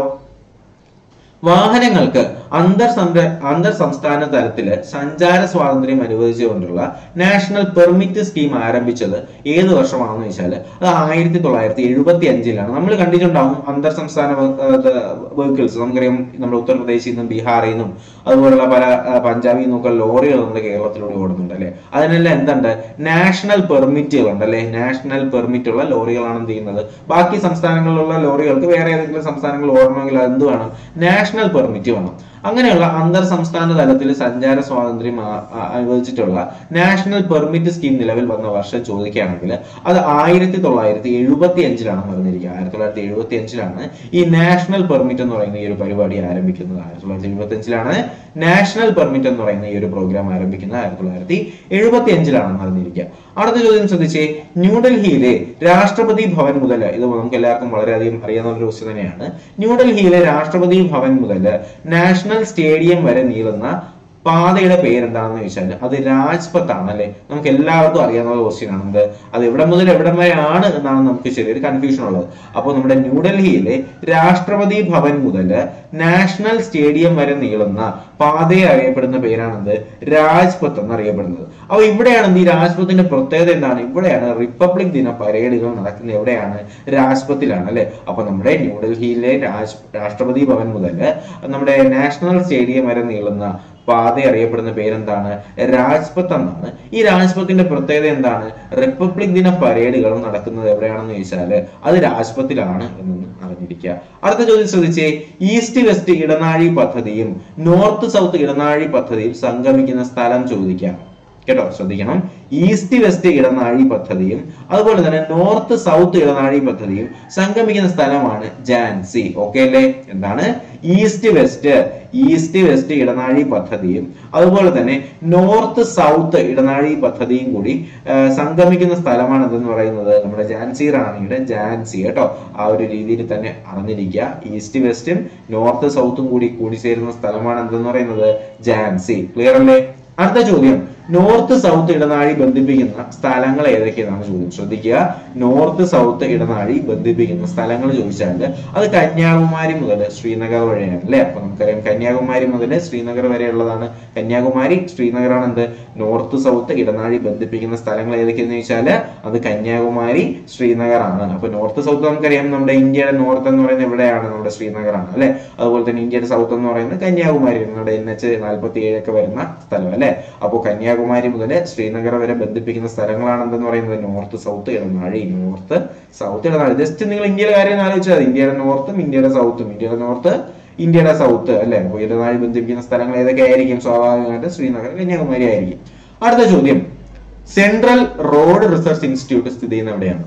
വാഹനങ്ങൾക്ക് അന്തർ സംര അന്തർ സംസ്ഥാന തലത്തില് സഞ്ചാര സ്വാതന്ത്ര്യം അനുവദിച്ചുകൊണ്ടുള്ള നാഷണൽ പെർമിറ്റ് സ്കീം ആരംഭിച്ചത് ഏത് വർഷമാണെന്ന് വെച്ചാൽ അത് ആയിരത്തി തൊള്ളായിരത്തി എഴുപത്തി അഞ്ചിലാണ് നമ്മൾ കണ്ടിട്ടുണ്ടാവും അന്തർ സംസ്ഥാന വെഹിക്കിൾസ് നമുക്കറിയാം നമ്മുടെ ഉത്തർപ്രദേശിൽ നിന്നും ബീഹാറിൽ നിന്നും അതുപോലുള്ള പല ആ, പഞ്ചാബിൽ നിന്നൊക്കെ ലോറികൾ നമ്മുടെ കേരളത്തിലൂടെ ഓടുന്നുണ്ട് അല്ലെ അതിനെല്ലാം എന്തുണ്ട് നാഷണൽ പെർമിറ്റുകൾ ഉണ്ട് അല്ലെ നാഷണൽ പെർമിറ്റ് ഉള്ള ലോറികളാണ് എന്ത് ചെയ്യുന്നത് ബാക്കി സംസ്ഥാനങ്ങളിലുള്ള ലോറികൾക്ക് വേറെ ഏതെങ്കിലും സംസ്ഥാനങ്ങളിൽ ഓടണമെങ്കിൽ അത് എന്ത് വേണം നാഷണൽ പെർമിറ്റ് വേണം അങ്ങനെയുള്ള അന്തർ സംസ്ഥാന തലത്തിൽ സഞ്ചാര സ്വാതന്ത്ര്യം ആ- ആ- അനുവദിച്ചിട്ടുള്ള നാഷണൽ പെർമിറ്റ് സ്കീം നിലവിൽ വന്ന വർഷം ചോദിക്കുകയാണെങ്കിൽ അത് ആയിരത്തി തൊള്ളായിരത്തി എഴുപത്തി അഞ്ചിലാണ് പറഞ്ഞിരിക്കുക ആയിരത്തി തൊള്ളായിരത്തി എഴുപത്തി അഞ്ചിലാണ് ഈ നാഷണൽ പെർമിറ്റ് എന്ന് പറയുന്ന ഈ ഒരു പരിപാടി ആരംഭിക്കുന്നത് ആയിരത്തി തൊള്ളായിരത്തി എഴുപത്തി അഞ്ചിലാണ് നാഷണൽ പെർമിറ്റ് എന്ന് പറയുന്ന ഈ ഒരു പ്രോഗ്രാം ആരംഭിക്കുന്നത് ആയിരത്തി തൊള്ളായിരത്തി എഴുപത്തി അഞ്ചിലാണെന്ന് അറിഞ്ഞിരിക്കുക അടുത്ത ചോദ്യം ശ്രദ്ധിച്ചേ ന്യൂഡൽഹിയിലെ രാഷ്ട്രപതി ഭവൻ മുതൽ ഇത് നമുക്ക് എല്ലാവർക്കും വളരെയധികം അറിയാവുന്ന ഒരു ക്വസ്റ്റ്യൻ തന്നെയാണ് ന്യൂഡൽഹിയിലെ രാഷ്ട്രപതി ഭവൻ മുതൽ നാഷണൽ സ്റ്റേഡിയം വരെ നീളുന്ന പാതയുടെ പേരെന്താണെന്ന് ചോദിച്ചാൽ അത് രാജ്പത്ത് ആണ് അല്ലെ നമുക്ക് എല്ലാവർക്കും അറിയാവുന്ന ക്വസ്റ്റ്യൻ ആണ് എന്ത് അത് എവിടെ മുതൽ എവിടം വരെ ആണ് എന്നാണ് നമുക്ക് ചെറിയൊരു കൺഫ്യൂഷൻ ഉള്ളത് അപ്പോൾ നമ്മുടെ ന്യൂഡൽഹിയിലെ രാഷ്ട്രപതി ഭവൻ മുതൽ നാഷണൽ സ്റ്റേഡിയം വരെ നീളുന്ന പാതയെ അറിയപ്പെടുന്ന പേരാണെന്ത് രാജ്പത്ത് എന്നറിയപ്പെടുന്നത് അപ്പൊ ഇവിടെയാണ് ഈ രാജ്പത്തിന്റെ പ്രത്യേകത എന്താണ് ഇവിടെയാണ് റിപ്പബ്ലിക് ദിന പരേഡുകൾ നടക്കുന്നത് എവിടെയാണ് രാജ്പത്തിലാണ് അല്ലെ അപ്പൊ നമ്മുടെ ന്യൂഡൽഹിയിലെ രാജ് രാഷ്ട്രപതി ഭവൻ മുതൽ നമ്മുടെ നാഷണൽ സ്റ്റേഡിയം വരെ നീളുന്ന പാത അറിയപ്പെടുന്ന പേരെന്താണ് രാജ്പത്ത് എന്നാണ് ഈ രാജ്പത്തിന്റെ പ്രത്യേകത എന്താണ് റിപ്പബ്ലിക് ദിന പരേഡുകൾ നടക്കുന്നത് എവിടെയാണെന്ന് ചോദിച്ചാൽ അത് രാജ്പത്തിലാണ് എന്നൊന്ന് അറിഞ്ഞിരിക്കുക അടുത്ത ചോദ്യം ശ്രദ്ധിച്ചേ ഈസ്റ്റ് വെസ്റ്റ് ഇടനാഴി പദ്ധതിയും നോർത്ത് സൗത്ത് ഇടനാഴി പദ്ധതിയും സംഗമിക്കുന്ന സ്ഥലം ചോദിക്കാം കേട്ടോ ശ്രദ്ധിക്കണം ഈസ്റ്റ് വെസ്റ്റ് ഇടനാഴി പദ്ധതിയും അതുപോലെ തന്നെ നോർത്ത് സൗത്ത് ഇടനാഴി പദ്ധതിയും സംഗമിക്കുന്ന സ്ഥലമാണ് ജാൻസി ഓക്കെ അല്ലേ എന്താണ് ഈസ്റ്റ് വെസ്റ്റ് ഈസ്റ്റ് വെസ്റ്റ് ഇടനാഴി പദ്ധതിയും അതുപോലെ തന്നെ നോർത്ത് സൗത്ത് ഇടനാഴി പദ്ധതിയും കൂടി ആ, സംഗമിക്കുന്ന സ്ഥലമാണ് എന്തെന്ന് പറയുന്നത് നമ്മുടെ ജാൻസി റാണിയുടെ ജാൻസി കേട്ടോ ആ ഒരു രീതിയിൽ തന്നെ അറിഞ്ഞിരിക്കുക ഈസ്റ്റ് വെസ്റ്റും നോർത്ത് സൗത്തും കൂടി കൂടിച്ചേരുന്ന സ്ഥലമാണ് എന്തെന്ന് പറയുന്നത് ജാൻസി ക്ലിയർ അല്ലേ അടുത്ത ചോദ്യം നോർത്ത് സൗത്ത് ഇടനാഴി ബന്ധിപ്പിക്കുന്ന സ്ഥലങ്ങൾ ഏതൊക്കെയാണ് ചോദ്യം ശ്രദ്ധിക്കുക നോർത്ത് സൗത്ത് ഇടനാഴി ബന്ധിപ്പിക്കുന്ന സ്ഥലങ്ങൾ ചോദിച്ചാൽ അത് കന്യാകുമാരി മുതൽ ശ്രീനഗർ വരെയാണ് അല്ലെ അപ്പൊ നമുക്കറിയാം കന്യാകുമാരി മുതൽ ശ്രീനഗർ വരെയുള്ളതാണ് കന്യാകുമാരി ശ്രീനഗറാണ് എന്ത് നോർത്ത് സൗത്ത് ഇടനാഴി ബന്ധിപ്പിക്കുന്ന സ്ഥലങ്ങൾ ഏതൊക്കെയെന്ന് ചോദിച്ചാൽ അത് കന്യാകുമാരി ശ്രീനഗർ ആണ് അപ്പൊ നോർത്ത് സൗത്ത് നമുക്കറിയാം നമ്മുടെ ഇന്ത്യയുടെ നോർത്ത് എന്ന് പറയുന്നത് എവിടെയാണ് നമ്മുടെ ശ്രീനഗറാണ് അല്ലെ അതുപോലെ തന്നെ ഇന്ത്യയുടെ സൗത്ത് എന്ന് പറയുന്നത് കന്യാകുമാരി നമ്മുടെ എൻ എച്ച് നാൽപ്പത്തി ഏഴൊക്കെ വരുന്ന സ്ഥലം അല്ലെ അപ്പോൾ കന്യാകുമാരി മുതൽ ശ്രീനഗർ വരെ ബന്ധിപ്പിക്കുന്ന സ്ഥലങ്ങളാണ് എന്തെന്ന് പറയുന്നത് നോർത്ത് സൗത്ത് ഇടനാഴി നോർത്ത് സൗത്ത് ഇടനാഴി ജസ്റ്റ് നിങ്ങൾ ഇന്ത്യയിലെ കാര്യം ആലോചിച്ചാൽ മതി ഇന്ത്യയുടെ നോർത്തും ഇന്ത്യയുടെ സൗത്തും ഇന്ത്യയുടെ നോർത്ത് ഇന്ത്യയുടെ സൗത്ത് അല്ലെ അപ്പോൾ ഇടനാഴി ബന്ധിപ്പിക്കുന്ന സ്ഥലങ്ങൾ ഏതൊക്കെ ആയിരിക്കും സ്വാഭാവികമായിട്ട് ശ്രീനഗർ കന്യാകുമാരി ആയിരിക്കും അടുത്ത ചോദ്യം സെൻട്രൽ റോഡ് റിസർച്ച് ഇൻസ്റ്റിറ്റ്യൂട്ട് സ്ഥിതി ചെയ്യുന്ന എവിടെയാണ്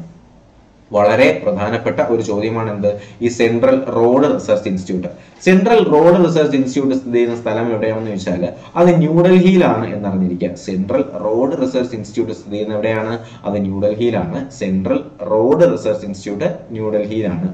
വളരെ പ്രധാനപ്പെട്ട ഒരു ചോദ്യമാണ് എന്ത് ഈ central road research institute central road research institute സ്ഥിതി ചെയ്യുന്ന സ്ഥലം എവിടെയാണെന്ന് ചോദിച്ചാൽ അത് ന്യൂഡൽഹിയിലാണ് എന്നറിഞ്ഞിരിക്കുക സെൻട്രൽ റോഡ് റിസർച്ച് ഇൻസ്റ്റിറ്റ്യൂട്ട് സ്ഥിതി ചെയ്യുന്ന എവിടെയാണ് അത് ന്യൂഡൽഹിയിലാണ് സെൻട്രൽ റോഡ് റിസർച്ച് ഇൻസ്റ്റിറ്റ്യൂട്ട് ന്യൂഡൽഹിയിലാണ്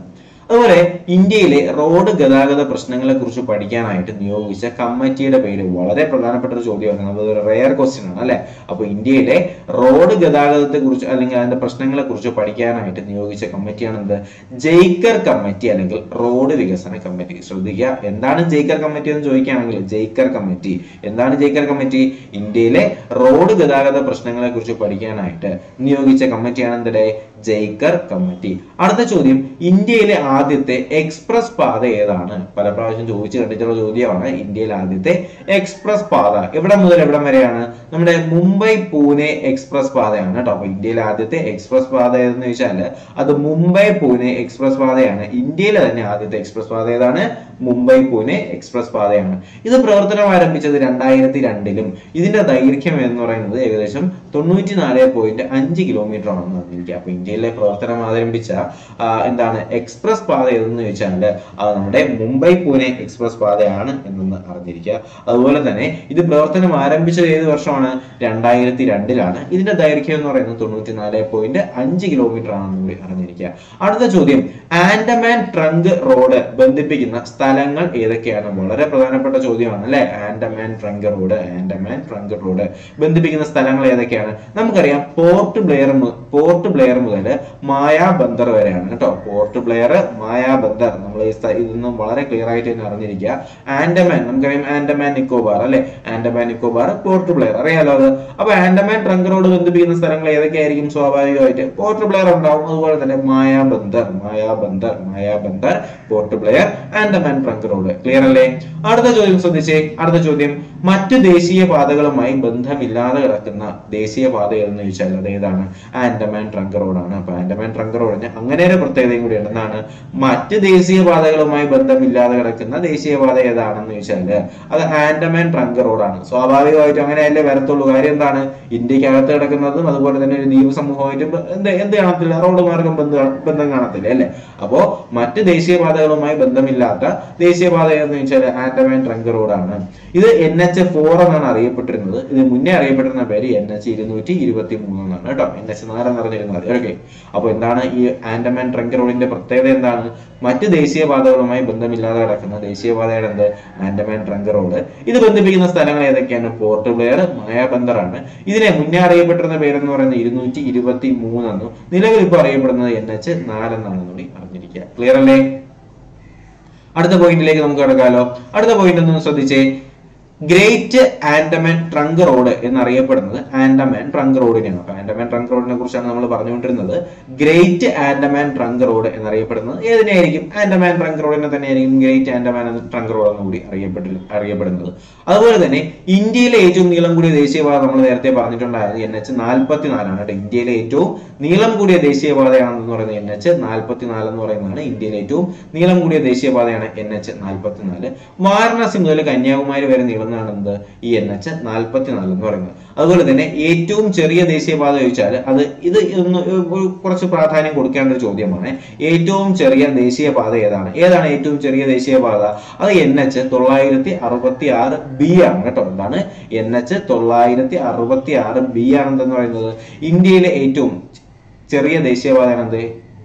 അതുപോലെ ഇന്ത്യയിലെ റോഡ് ഗതാഗത പ്രശ്നങ്ങളെ കുറിച്ച് പഠിക്കാനായിട്ട് നിയോഗിച്ച കമ്മിറ്റിയുടെ പേര് വളരെ പ്രധാനപ്പെട്ട ഒരു ചോദ്യമാണ് അത് ഒരു റെയർ ക്വസ്റ്റ്യൻ ആണ് അല്ലെ അപ്പൊ ഇന്ത്യയിലെ റോഡ് ഗതാഗതത്തെ കുറിച്ച് അല്ലെങ്കിൽ അതിന്റെ പ്രശ്നങ്ങളെ കുറിച്ച് പഠിക്കാനായിട്ട് നിയോഗിച്ച കമ്മിറ്റിയാണ് എന്ത് ജയ്ക്കർ കമ്മിറ്റി അല്ലെങ്കിൽ റോഡ് വികസന കമ്മിറ്റി ശ്രദ്ധിക്കുക എന്താണ് ജയ്ക്കർ കമ്മിറ്റി എന്ന് ചോദിക്കുകയാണെങ്കിൽ ജയ്ക്കർ കമ്മിറ്റി എന്താണ് ജയ്ക്കർ കമ്മിറ്റി ഇന്ത്യയിലെ റോഡ് ഗതാഗത പ്രശ്നങ്ങളെ കുറിച്ച് പഠിക്കാനായിട്ട് നിയോഗിച്ച കമ്മിറ്റിയാണ് എന്തിടെ ജയ്ക്കർ കമ്മിറ്റി അടുത്ത ചോദ്യം ഇന്ത്യയിലെ ആദ്യത്തെ എക്സ്പ്രസ് പാത ഏതാണ് പല പ്രാവശ്യം ചോദിച്ചു കണ്ടിട്ടുള്ള ചോദ്യമാണ് ഇന്ത്യയിലെ ആദ്യത്തെ എക്സ്പ്രസ് പാത എവിടെ മുതൽ എവിടം വരെയാണ് നമ്മുടെ മുംബൈ പൂനെ എക്സ്പ്രസ് പാതയാണ് കേട്ടോ അപ്പൊ ഇന്ത്യയിലെ ആദ്യത്തെ എക്സ്പ്രസ് പാത ഏതെന്ന് ചോദിച്ചാൽ അത് മുംബൈ പൂനെ എക്സ്പ്രസ് പാതയാണ് ഇന്ത്യയിലെ തന്നെ ആദ്യത്തെ എക്സ്പ്രസ് പാത ഏതാണ് മുംബൈ പൂനെ എക്സ്പ്രസ് പാതയാണ് ഇത് പ്രവർത്തനം ആരംഭിച്ചത് രണ്ടായിരത്തി രണ്ടിലും ഇതിന്റെ ദൈർഘ്യം എന്ന് പറയുന്നത് ഏകദേശം തൊണ്ണൂറ്റി നാല് പോയിന്റ് അഞ്ച് കിലോമീറ്റർ ആണെന്ന് പറഞ്ഞിരിക്കുക അപ്പൊ ഇന്ത്യയിലെ പ്രവർത്തനം ആരംഭിച്ച ആ, എന്താണ് എക്സ്പ്രസ് പാത ഏതെന്ന് ചോദിച്ചാൽ അത് നമ്മുടെ മുംബൈ പൂനെ എക്സ്പ്രസ് പാതയാണ് എന്നൊന്ന് അറിഞ്ഞിരിക്കുക അതുപോലെ തന്നെ ഇത് പ്രവർത്തനം ആരംഭിച്ചത് ഏത് വർഷമാണ് രണ്ടായിരത്തി രണ്ടിലാണ് ഇതിന്റെ ദൈർഘ്യം എന്ന് പറയുന്നത് തൊണ്ണൂറ്റി നാല് പോയിന്റ് അഞ്ച് കിലോമീറ്റർ ആണെന്ന് കൂടി അറിഞ്ഞിരിക്കുക അടുത്ത ചോദ്യം ആൻഡമാൻ ട്രങ്ക് റോഡ് ബന്ധിപ്പിക്കുന്ന സ്ഥലങ്ങൾ ഏതൊക്കെയാണ് വളരെ പ്രധാനപ്പെട്ട ചോദ്യമാണ് അല്ലെ Andaman trunk road Andaman trunk road ബന്ധിപ്പിക്കുന്ന സ്ഥലങ്ങൾ ഏതൊക്കെയാണ് നമുക്കറിയാം പോർട്ട് ബ്ലെയർ മു- പോർട്ട് ബ്ലെയർ മുതൽ മായാ ബന്ദർ വരെയാണ് കേട്ടോ പോർട്ട് ബ്ലെയർ മായാ ബന്ദർ നമ്മൾ ഈ സ്ഥ- ഇതൊന്നും വളരെ ക്ലിയർ ആയിട്ട് തന്നെ അറിഞ്ഞിരിക്കുക ആൻഡമാൻ നമുക്കറിയാം ആൻഡമാൻ നിക്കോബാർ അല്ലെ ആൻഡമാൻ നിക്കോബാർ പോർട്ട് ബ്ലെയർ അറിയാലോ അത് അപ്പൊ ആൻഡമാൻ ട്രങ്ക് റോഡ് ബന്ധിപ്പിക്കുന്ന സ്ഥലങ്ങൾ ഏതൊക്കെയായിരിക്കും സ്വാഭാവികമായിട്ട് പോർട്ട് ബ്ലെയർ ഉണ്ടാവും അതുപോലെ തന്നെ Maya Bandar Maya Bandar Maya Bandar Port Blair Andaman trunk road clear അല്ലേ അടുത്ത ചോദ്യം ശ്രദ്ധിച്ചേ അടുത്ത ചോദ്യം മറ്റു ദേശീയ പാതകളുമായി ബന്ധമില്ലാതെ കിടക്കുന്ന ദേശീയ പാത ഏതെന്ന് ചോദിച്ചാൽ അത് ഏതാണ് ആൻഡമാൻ ട്രങ്ക് റോഡാണ് അപ്പൊ ആൻഡമാൻ ട്രങ്ക് റോഡിന് അങ്ങനെ ഒരു പ്രത്യേകതയും കൂടിയാണ് എന്താണ് മറ്റ് ദേശീയ പാതകളുമായി ബന്ധമില്ലാതെ കിടക്കുന്ന ദേശീയ പാത ഏതാണെന്ന് ചോദിച്ചാൽ അത് ആൻഡമാൻ ട്രങ്ക് റോഡാണ് സ്വാഭാവികമായിട്ടും അങ്ങനെയല്ലേ വരത്തുള്ളൂ കാര്യം എന്താണ് ഇന്ത്യക്കകത്ത് കിടക്കുന്നതും അതുപോലെ തന്നെ ഒരു ദ്വീപ് സമൂഹമായിട്ടും ബ- എന്ത് എന്ത് കാണത്തില്ല റോഡ് മാർഗം ബന്ധം ബന്ധം കാണത്തില്ല അല്ലേ അപ്പോ മറ്റ് ദേശീയപാതകളുമായി ബന്ധമില്ലാത്ത ദേശീയപാത എന്ന് വെച്ചാൽ ആൻഡമാൻ ട്രങ്ക് റോഡാണ് ഇത് എൻ എച്ച് ഫോർ എന്നാണ് അറിയപ്പെട്ടിരുന്നത് ഇത് മുന്നേ അറിയപ്പെട്ടിരുന്ന പേര് എൻ എച്ച് ഇരുന്നൂറ്റി ഇരുപത്തി മൂന്ന് എന്നാണ് കേട്ടോ എൻ എച്ച് നാലെന്ന് അറിഞ്ഞിരുന്നത് ഓക്കെ അപ്പൊ എന്താണ് ഈ ആൻഡമാൻ ട്രങ്ക് റോഡിന്റെ പ്രത്യേകത എന്താണ് മറ്റ് ദേശീയപാതകളുമായി ബന്ധമില്ലാതെ കിടക്കുന്ന ദേശീയപാതയുടെ എന്ത് ആൻഡമാൻ ട്രങ്ക് റോഡ് ഇത് ബന്ധിപ്പിക്കുന്ന സ്ഥലങ്ങൾ ഏതൊക്കെയാണ് പോർട്ട് ബ്ലെയർ മായാബന്ദർ ആണ് ഇതിനെ മുന്നേ അറിയപ്പെട്ടിരുന്ന പേരെന്ന് പറയുന്നത് ഇരുന്നൂറ്റി ഇരുപത്തി മൂന്നെന്നും നിലവിൽ ഇപ്പോൾ അറിയപ്പെടുന്നത് എൻ എച്ച് നാലെന്നാണെന്ന് കൂടി അറിഞ്ഞിരിക്കുക ക്ലിയർ അല്ലേ അടുത്ത പോയിന്റിലേക്ക് നമുക്ക് കിടക്കാലോ അടുത്ത പോയിന്റ് ഒന്ന് ശ്രദ്ധിച്ചേ ഗ്രേറ്റ് ആൻഡമാൻ ട്രങ്ക് റോഡ് എന്നറിയപ്പെടുന്നത് ആൻഡമാൻ ട്രങ്ക് റോഡിനെയാണ് അപ്പൊ ആൻഡമാൻ ട്രങ്ക് റോഡിനെ കുറിച്ചാണ് നമ്മൾ പറഞ്ഞുകൊണ്ടിരുന്നത് ഗ്രേറ്റ് ആൻഡമാൻ ട്രങ്ക് റോഡ് എന്നറിയപ്പെടുന്നത് ഏതിനെയായിരിക്കും ആൻഡമാൻ ട്രങ്ക് റോഡിനെ തന്നെയായിരിക്കും ഗ്രേറ്റ് ആൻഡമാൻ ട്രങ്ക് റോഡ് എന്ന് കൂടി അറിയപ്പെട്ടി അറിയപ്പെടുന്നത് അതുപോലെ തന്നെ ഇന്ത്യയിലെ ഏറ്റവും നീളം കൂടിയ ദേശീയപാത നമ്മൾ നേരത്തെ പറഞ്ഞിട്ടുണ്ടായിരുന്നു എൻ എച്ച് നാൽപ്പത്തി നാലാണ് കേട്ടോ ഇന്ത്യയിലെ ഏറ്റവും നീളം കൂടിയ ദേശീയപാതയാണെന്ന് പറയുന്നത് എൻ എച്ച് നാൽപ്പത്തി നാല് എന്ന് പറയുന്നതാണ് ഇന്ത്യയിലെ ഏറ്റവും നീളം കൂടിയ ദേശീയപാതയാണ് എൻ എച്ച് നാൽപ്പത്തി നാല് വാരണാസി മുതൽ കന്യാകുമാരി വരെ നീളുന്നതാണ് എന്ത് ഈ എൻ എച്ച് നാൽപ്പത്തി നാല് എന്ന് പറയുന്നത് അതുപോലെ തന്നെ ഏറ്റവും ചെറിയ ദേശീയപാത ചോദിച്ചാൽ അത് ഇത് ഒന്ന് ഒരു കുറച്ച് പ്രാധാന്യം കൊടുക്കേണ്ട ഒരു ചോദ്യമാണ് ഏറ്റവും ചെറിയ ദേശീയപാത ഏതാണ് ഏതാണ് ഏറ്റവും ചെറിയ ദേശീയപാത അത് എൻ എച്ച് തൊള്ളായിരത്തി അറുപത്തി ആറ് ബി ആണ് കേട്ടോ എന്താണ് എൻ എച്ച് തൊള്ളായിരത്തി അറുപത്തി ആറ് ബി ആണെന്ന് പറയുന്നത് ഇന്ത്യയിലെ ഏറ്റവും ചെറിയ ദേശീയപാതയാണ് എന്ത്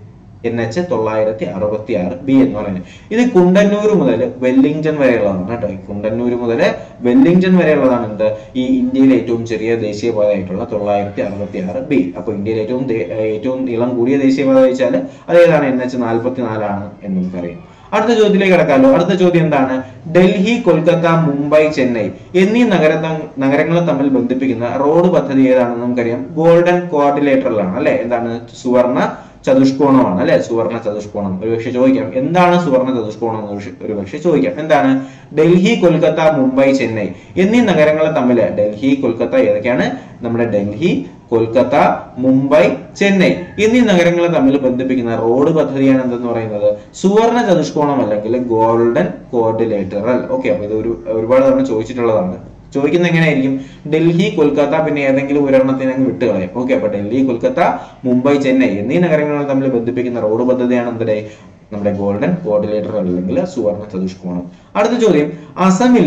എൻ എച്ച് തൊള്ളായിരത്തി അറുപത്തി ആറ് ബി എന്ന് പറയുന്നത് ഇത് കുണ്ടന്നൂർ മുതൽ വെല്ലിംഗ്ടൺ വരെയുള്ളതാണ് കേട്ടോ ഈ കുണ്ടന്നൂർ മുതൽ വെല്ലിംഗ്ടൺ വരെയുള്ളതാണ് എന്ത് ഈ ഇന്ത്യയിലെ ഏറ്റവും ചെറിയ ദേശീയപാതയായിട്ടുള്ള തൊള്ളായിരത്തി അറുപത്തി ആറ് ബി അപ്പൊ ഇന്ത്യയിലെ ഏറ്റവും ദേ- ഏറ്റവും നീളം കൂടിയ ദേശീയപാത വെച്ചാൽ അത് ഏതാണ് എൻ എച്ച് നാൽപ്പത്തി നാലാണ് എന്ന് നമുക്കറിയാം അടുത്ത ചോദ്യത്തിലേക്ക് കിടക്കാമല്ലോ അടുത്ത ചോദ്യം എന്താണ് ഡൽഹി കൊൽക്കത്ത മുംബൈ ചെന്നൈ എന്നീ നഗര നഗരങ്ങളെ തമ്മിൽ ബന്ധിപ്പിക്കുന്ന റോഡ് പദ്ധതി ഏതാണെന്ന് നമുക്കറിയാം ഗോൾഡൻ കോർഡിലേറ്ററിലാണ് അല്ലെ എന്താണ് സുവർണ ചതുഷ്കോണമാണ് അല്ലെ സുവർണ ചതുഷ്കോണം ഒരുപക്ഷെ ചോദിക്കാം എന്താണ് സുവർണ ചതുഷ്കോണം എന്ന് ഒരുപക്ഷെ- ഒരുപക്ഷെ ചോദിക്കാം എന്താണ് ഡൽഹി കൊൽക്കത്ത മുംബൈ ചെന്നൈ എന്നീ നഗരങ്ങളെ തമ്മിൽ ഡൽഹി കൊൽക്കത്ത ഏതൊക്കെയാണ് നമ്മുടെ ഡൽഹി കൊൽക്കത്ത മുംബൈ ചെന്നൈ എന്നീ നഗരങ്ങളെ തമ്മിൽ ബന്ധിപ്പിക്കുന്ന റോഡ് പദ്ധതിയാണ് എന്തെന്ന് പറയുന്നത് സുവർണ ചതുഷ്കോണം അല്ലെങ്കിൽ ഗോൾഡൻ കോർഡിലേറ്ററൽ ഓക്കെ അപ്പൊ ഇത് ഒരു ഒരുപാട് തവണ ചോദിച്ചിട്ടുള്ളതാണ് ചോദിക്കുന്നത് എങ്ങനെയായിരിക്കും ഡൽഹി കൊൽക്കത്ത പിന്നെ ഏതെങ്കിലും ഒരെണ്ണത്തിന് അങ്ങ് വിട്ടുകളയാം ഓക്കെ അപ്പൊ ഡൽഹി കൊൽക്കത്ത മുംബൈ ചെന്നൈ എന്നീ നഗരങ്ങളെ തമ്മിൽ ബന്ധിപ്പിക്കുന്ന റോഡ് പദ്ധതിയാണ് എന്തിടെ നമ്മുടെ ഗോൾഡൻ കോർഡിലേറ്റർ അല്ലെങ്കിൽ സുവർണ ചതുഷ്കോണം അടുത്ത ചോദ്യം അസമിലെ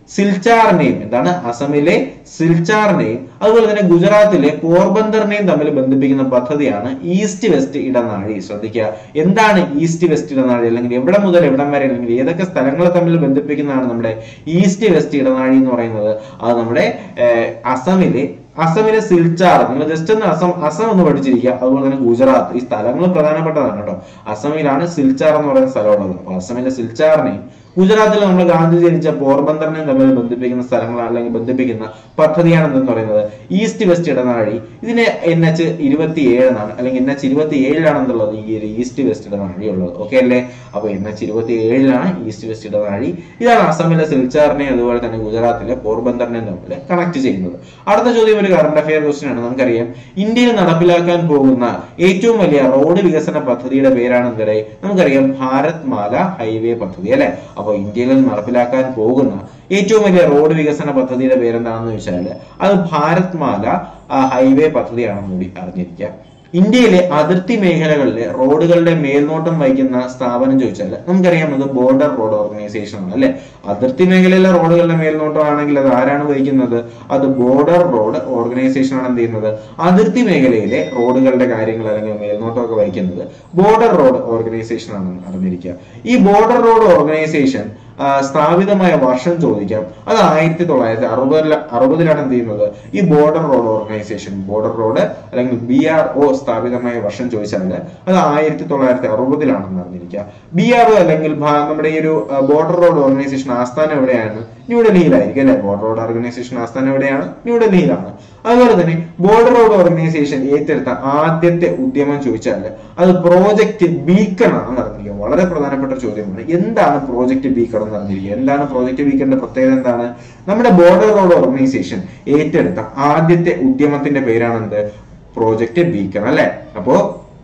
സിൽച്ചാറിനെയും എന്താണ് അസമിലെ സിൽച്ചാറിനെയും അതുപോലെ തന്നെ ഗുജറാത്തിലെ പോർബന്ദറിനെയും തമ്മിൽ ബന്ധിപ്പിക്കുന്ന പദ്ധതിയാണ് ഈസ്റ്റ് വെസ്റ്റ് ഇടനാഴി ശ്രദ്ധിക്കുക എന്താണ് ഈസ്റ്റ് വെസ്റ്റ് ഇടനാഴി അല്ലെങ്കിൽ എവിടെ മുതൽ എവിടം വരെ അല്ലെങ്കിൽ ഏതൊക്കെ സ്ഥലങ്ങളെ തമ്മിൽ ബന്ധിപ്പിക്കുന്നതാണ് നമ്മുടെ ഈസ്റ്റ് വെസ്റ്റ് ഇടനാഴി എന്ന് പറയുന്നത് അത് നമ്മുടെ ഏർ, അസമിലെ അസമിലെ സിൽച്ചാർ നിങ്ങൾ ജസ്റ്റ് ഒന്ന് അസം അസം ഒന്ന് പഠിച്ചിരിക്കുക അതുപോലെ തന്നെ ഗുജറാത്ത് ഈ സ്ഥലങ്ങൾ പ്രധാനപ്പെട്ടതാണ് കേട്ടോ അസമിലാണ് സിൽച്ചാർ എന്ന് പറയുന്ന സ്ഥലമുള്ളത് അപ്പൊ അസമിലെ സിൽച്ചാറിനെയും ഗുജറാത്തിൽ നമ്മൾ ഗാന്ധി ജനിച്ച പോർബന്ദറിനെയും തമ്മിൽ ബന്ധിപ്പിക്കുന്ന സ്ഥലങ്ങൾ അല്ലെങ്കിൽ ബന്ധിപ്പിക്കുന്ന പദ്ധതിയാണ് എന്തെന്ന് പറയുന്നത് ഈസ്റ്റ് വെസ്റ്റ് ഇടനാഴി ഇതിനെ എൻ എച്ച് ഇരുപത്തി ഏഴെന്നാണ് അല്ലെങ്കിൽ എൻ എച്ച് ഇരുപത്തി ഏഴിലാണെന്നുള്ളത് ഈ ഒരു ഈസ്റ്റ് വെസ്റ്റ് ഇടനാഴി ഉള്ളത് ഓക്കെ അല്ലേ അപ്പൊ എൻ എച്ച് ഇരുപത്തി ഏഴിലാണ് ഈസ്റ്റ് വെസ്റ്റ് ഇടനാഴി ഇതാണ് അസമിലെ സിൽച്ചാറിനെയും അതുപോലെ തന്നെ ഗുജറാത്തിലെ പോർബന്ദറിനെയും തമ്മിൽ കണക്ട് ചെയ്യുന്നത് അടുത്ത ചോദ്യം ഒരു കറണ്ട് അഫയർ ക്വസ്റ്റ്യൻ ആണ് നമുക്കറിയാം ഇന്ത്യയിൽ നടപ്പിലാക്കാൻ പോകുന്ന ഏറ്റവും വലിയ റോഡ് വികസന പദ്ധതിയുടെ പേരാണ് എന്തേ നമുക്കറിയാം ഭാരത് മാല ഹൈവേ പദ്ധതി അല്ലെ അപ്പൊ ഇന്ത്യയിൽ നടപ്പിലാക്കാൻ പോകുന്ന ഏറ്റവും വലിയ റോഡ് വികസന പദ്ധതിയുടെ പേരെന്താണെന്ന് ചോദിച്ചാൽ അത് ഭാരത് മാല ആ, ഹൈവേ പദ്ധതിയാണെന്ന് കൂടി അറിഞ്ഞിരിക്കുക ഇന്ത്യയിലെ അതിർത്തി മേഖലകളിലെ റോഡുകളുടെ മേൽനോട്ടം വഹിക്കുന്ന സ്ഥാപനം ചോദിച്ചാൽ നമുക്കറിയാം അത് ബോർഡർ റോഡ് ഓർഗനൈസേഷൻ ആണ് അല്ലെ അതിർത്തി മേഖലയിലെ റോഡുകളുടെ മേൽനോട്ടം ആണെങ്കിൽ അത് ആരാണ് വഹിക്കുന്നത് അത് ബോർഡർ റോഡ് ഓർഗനൈസേഷൻ ആണ് എന്ത് ചെയ്യുന്നത് അതിർത്തി മേഖലയിലെ റോഡുകളുടെ കാര്യങ്ങൾ അല്ലെങ്കിൽ മേൽനോട്ടമൊക്കെ വഹിക്കുന്നത് ബോർഡർ റോഡ് ഓർഗനൈസേഷൻ ആണെന്ന് അറിഞ്ഞിരിക്കുക ഈ ബോർഡർ റോഡ് ഓർഗനൈസേഷൻ ആ, സ്ഥാപിതമായ വർഷം ചോദിക്കാം അത് ആയിരത്തി തൊള്ളായിരത്തി അറുപതില അറുപതിലാണ് എന്ത് ചെയ്യുന്നത് ഈ border road organisation border road അല്ലെങ്കിൽ ബി ആർ ഒ സ്ഥാപിതമായ വർഷം ചോദിച്ചാൽ അത് ആയിരത്തി തൊള്ളായിരത്തി അറുപതിലാണെന്ന് അറിഞ്ഞിരിക്കുക ബി ആർ ഒ അല്ലെങ്കിൽ ഭാ- നമ്മുടെ ഈ ഒരു ബോർഡർ റോഡ് ഓർഗനൈസേഷൻ ആസ്ഥാനം എവിടെയാണ് ന്യൂഡൽഹിയിലായിരിക്കും അല്ലെ ബോർഡർ റോഡ് ഓർഗനൈസേഷൻ ആസ്ഥാനം എവിടെയാണ് ന്യൂഡൽഹിയിലാണ് അതുപോലെ തന്നെ ബോർഡർ റോഡ് ഓർഗനൈസേഷൻ ഏറ്റെടുത്ത ആദ്യത്തെ ഉദ്യമം ചോദിച്ചാൽ അത് പ്രോജക്റ്റ് ബീക്കൺ ആണെന്ന് അറിഞ്ഞിരിക്കുക വളരെ പ്രധാനപ്പെട്ട ചോദ്യമാണ് എന്താണ് പ്രോജക്റ്റ് ബീക്കൺ എന്ന് അറിഞ്ഞിരിക്കുക എന്താണ് പ്രോജക്റ്റ് ബീക്കണിന്റെ പ്രത്യേകത എന്താണ് നമ്മുടെ ബോർഡർ റോഡ് ഓർഗനൈസേഷൻ ഏറ്റെടുത്ത ആദ്യത്തെ ഉദ്യമത്തിന്റെ പേരാണ് എന്ത് പ്രോജക്റ്റ് ബീക്കൺ അല്ലെ അപ്പോ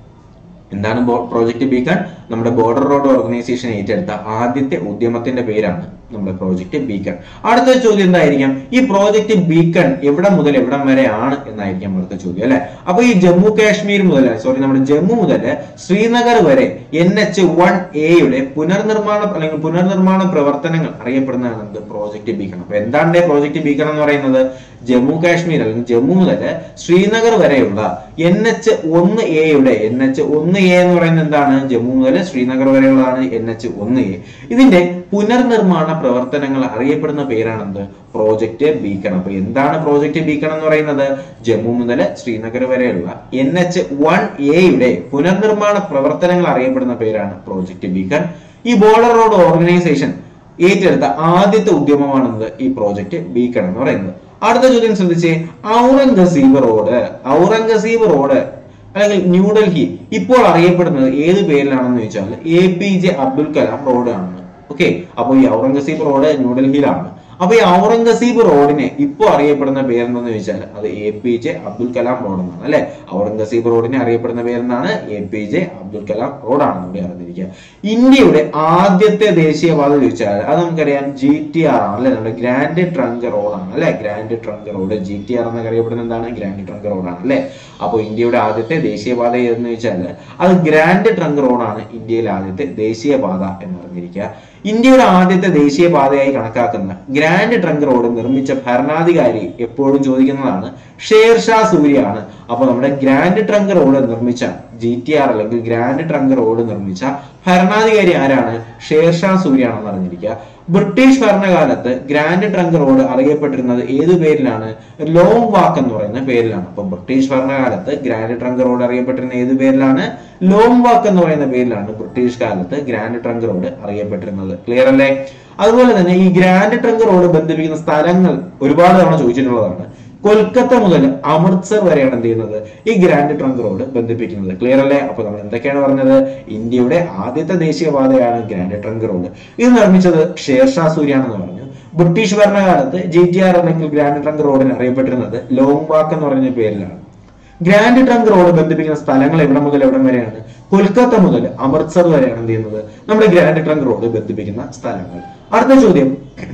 എന്താണ് പ്രോജക്റ്റ് ബീക്കൺ നമ്മുടെ ബോർഡർ റോഡ് ഓർഗനൈസേഷൻ ഏറ്റെടുത്ത ആദ്യത്തെ ഉദ്യമത്തിന്റെ പേരാണ് നമ്മുടെ പ്രോജക്റ്റ് ബീക്കൺ അടുത്ത ചോദ്യം എന്തായിരിക്കാം ഈ പ്രോജക്റ്റ് ബീക്കൺ എവിടെ മുതൽ എവിടം വരെ ആണ് എന്നായിരിക്കാം അടുത്ത ചോദ്യം അല്ലെ അപ്പൊ ഈ ജമ്മു കാശ്മീർ മുതൽ സോറി നമ്മുടെ ജമ്മു മുതൽ ശ്രീനഗർ വരെ എൻ എച്ച് വൺ എയുടെ പുനർനിർമ്മാണ അല്ലെങ്കിൽ പുനർനിർമ്മാണ പ്രവർത്തനങ്ങൾ അറിയപ്പെടുന്നതാണ് എന്ത് പ്രോജക്റ്റ് ബീക്കൺ അപ്പൊ എന്താണ് പ്രോജക്റ്റ് ബീക്കൺ എന്ന് പറയുന്നത് ജമ്മു കാശ്മീർ അല്ലെങ്കിൽ ജമ്മു മുതൽ ശ്രീനഗർ വരെയുള്ള എൻ എച്ച് ഒന്ന് എയുടെ എൻ എച്ച് ഒന്ന് എ എന്ന് പറയുന്നത് എന്താണ് ജമ്മു മുതൽ ശ്രീനഗർ വരെയുള്ളതാണ് എൻ എച്ച് ഒന്ന് എ ഇതിന്റെ പുനർനിർമ്മാണ പ്രവർത്തനങ്ങൾ അറിയപ്പെടുന്ന പേരാണ് എന്ത് പ്രോജക്റ്റ് ബീക്കൺ അപ്പൊ എന്താണ് പ്രോജക്റ്റ് ബീക്കൺ എന്ന് പറയുന്നത് ജമ്മു മുതൽ ശ്രീനഗർ വരെയുള്ള എൻ എച്ച് വൺ എയുടെ പുനർനിർമ്മാണ പ്രവർത്തനങ്ങൾ അറിയപ്പെടുന്ന പേരാണ് പ്രോജക്റ്റ് ബീക്കൺ ഈ ബോർഡർ റോഡ് ഓർഗനൈസേഷൻ ഏറ്റെടുത്ത ആദ്യത്തെ ഉദ്യമമാണെന്നത് ഈ പ്രോജക്റ്റ് ബീക്കൺ എന്ന് പറയുന്നത് അടുത്ത ചോദ്യം ശ്രദ്ധിച്ചേ ഔറംഗസീബ് റോഡ് ഔറംഗസീബ് റോഡ് അല്ലെങ്കിൽ ന്യൂഡൽഹി ഇപ്പോൾ അറിയപ്പെടുന്നത് ഏത് പേരിലാണെന്ന് ചോദിച്ചാൽ A P J Abdul Kalam road ആണ് ഓക്കെ അപ്പോൾ ഈ ഔറംഗസീബ് റോഡ് ന്യൂഡൽഹിയിലാണ് അപ്പൊ ഈ ഔറംഗസീബ് റോഡിനെ ഇപ്പോൾ അറിയപ്പെടുന്ന പേരെന്തെന്ന് ചോദിച്ചാൽ അത് A P J Abdul Kalam road എന്നാണ് അല്ലെ ഔറംഗസീബ് റോഡിനെ അറിയപ്പെടുന്ന പേരെന്താണ് A P J Abdul Kalam റോഡാണെന്ന് ഇവിടെ അറിഞ്ഞിരിക്കുക ഇന്ത്യയുടെ ആദ്യത്തെ ദേശീയപാത ചോദിച്ചാൽ അത് നമുക്കറിയാം ജി ടി ആർ ആണ് അല്ലെ നമ്മുടെ ഗ്രാൻഡ് ട്രങ്ക് റോഡാണ് അല്ലെ grand trunk road G T R എന്നൊക്കെ അറിയപ്പെടുന്നത് എന്താണ് ഗ്രാൻഡ് ട്രങ്ക് റോഡാണ് അല്ലെ അപ്പോൾ ഇന്ത്യയുടെ ആദ്യത്തെ ദേശീയപാത ഏതെന്ന് ചോദിച്ചാൽ അത് ഗ്രാൻഡ് ട്രങ്ക് റോഡാണ് ഇന്ത്യയിലെ ആദ്യത്തെ ദേശീയപാത എന്ന് അറിഞ്ഞിരിക്കുക ഇന്ത്യയുടെ ആദ്യത്തെ ദേശീയപാതയായി കണക്കാക്കുന്ന ഗ്രാൻഡ് ട്രങ്ക് റോഡ് നിർമ്മിച്ച ഭരണാധികാരി എപ്പോഴും ചോദിക്കുന്നതാണ് ഷേർഷാ സൂര്യാണ് അപ്പോൾ നമ്മുടെ ഗ്രാൻഡ് ട്രങ്ക് റോഡ് നിർമ്മിച്ച ജി ടി ആർ അല്ലെങ്കിൽ ഗ്രാൻഡ് ട്രങ്ക് റോഡ് നിർമ്മിച്ച ഭരണാധികാരി ആരാണ് ഷേർഷാ സൂര്യാണെന്ന് അറിഞ്ഞിരിക്കുക ബ്രിട്ടീഷ് ഭരണകാലത്ത് ഗ്രാൻഡ് ട്രങ്ക് റോഡ് അറിയപ്പെട്ടിരുന്നത് ഏത് പേരിലാണ് ലോങ് വാക്ക് എന്ന് പറയുന്ന പേരിലാണ് അപ്പൊ ബ്രിട്ടീഷ് ഭരണകാലത്ത് ഗ്രാൻഡ് ട്രങ്ക് റോഡ് അറിയപ്പെട്ടിരുന്ന ഏത് പേരിലാണ് ലോങ് വാക്ക് എന്ന് പറയുന്ന പേരിലാണ് ബ്രിട്ടീഷ് കാലത്ത് ഗ്രാൻഡ് ട്രങ്ക് റോഡ് അറിയപ്പെട്ടിരുന്നത് ക്ലിയർ അല്ലേ അതുപോലെ തന്നെ ഈ ഗ്രാൻഡ് ട്രങ്ക് റോഡ് ബന്ധിപ്പിക്കുന്ന സ്ഥലങ്ങൾ ഒരുപാട് തവണ ചോദിച്ചിട്ടുള്ളതാണ് കൊൽക്കത്ത മുതൽ അമൃത്സർ വരെയാണ് എന്ത് ചെയ്യുന്നത് ഈ ഗ്രാൻഡ് ട്രങ്ക് റോഡ് ബന്ധിപ്പിക്കുന്നത് ക്ലിയർ അല്ലേ അപ്പൊ നമ്മൾ എന്തൊക്കെയാണ് പറഞ്ഞത് ഇന്ത്യയുടെ ആദ്യത്തെ ദേശീയപാതയാണ് ഗ്രാൻഡ് ട്രങ്ക് റോഡ് ഇത് നിർമ്മിച്ചത് ഷേർഷാ സൂര്യാണെന്ന് പറഞ്ഞു ബ്രിട്ടീഷ് ഭരണകാലത്ത് ജി ടി ആർ അല്ലെങ്കിൽ ഗ്രാൻഡ് ട്രങ്ക് റോഡിന് അറിയപ്പെട്ടിരുന്നത് ലോങ് വാക്ക് എന്ന് പറയുന്ന പേരിലാണ് ഗ്രാൻഡ് ട്രങ്ക് റോഡ് ബന്ധിപ്പിക്കുന്ന സ്ഥലങ്ങൾ എവിടെ മുതൽ എവിടം വരെയാണ് കൊൽക്കത്ത മുതൽ അമൃത്സർ വരെയാണ് എന്ത് ചെയ്യുന്നത് നമ്മുടെ ഗ്രാൻഡ് ട്രങ്ക് റോഡ് ബന്ധിപ്പിക്കുന്ന സ്ഥലങ്ങൾ അടുത്ത ചോദ്യം